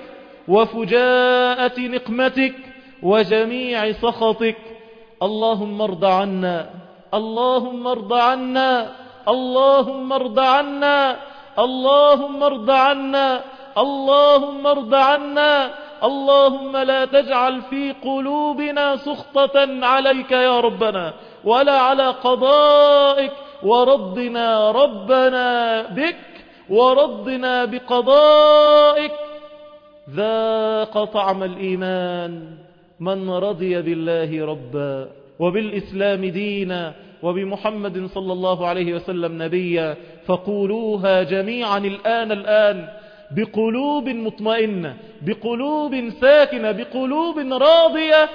وفجاءة نقمتك وجميع سخطك اللهم ارض عنا اللهم ارض عنا اللهم ارض عنا اللهم ارض عنا اللهم ارض عنا اللهم لا تجعل في قلوبنا سخطة عليك يا ربنا ولا على قضائك وردنا ربنا بك وردنا بقضائك ذاق طعم الإيمان من رضي بالله ربا وبالإسلام دينا وبمحمد صلى الله عليه وسلم نبيا فقولوها جميعا الآن الآن بقلوب مطمئنة بقلوب ساكنة بقلوب راضية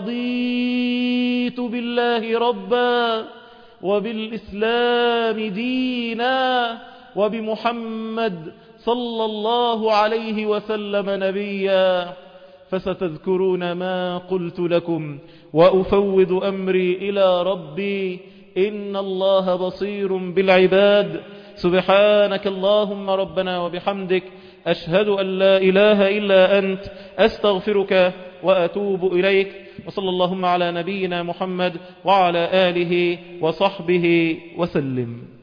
رضيت بالله ربا وبالإسلام دينا وبمحمد صلى الله عليه وسلم نبيا فستذكرون ما قلت لكم وأفوض أمري إلى ربي إن الله بصير بالعباد سبحانك اللهم ربنا وبحمدك أشهد أن لا إله إلا أنت أستغفرك وأتوب إليك وصلى اللهم على نبينا محمد وعلى آله وصحبه وسلم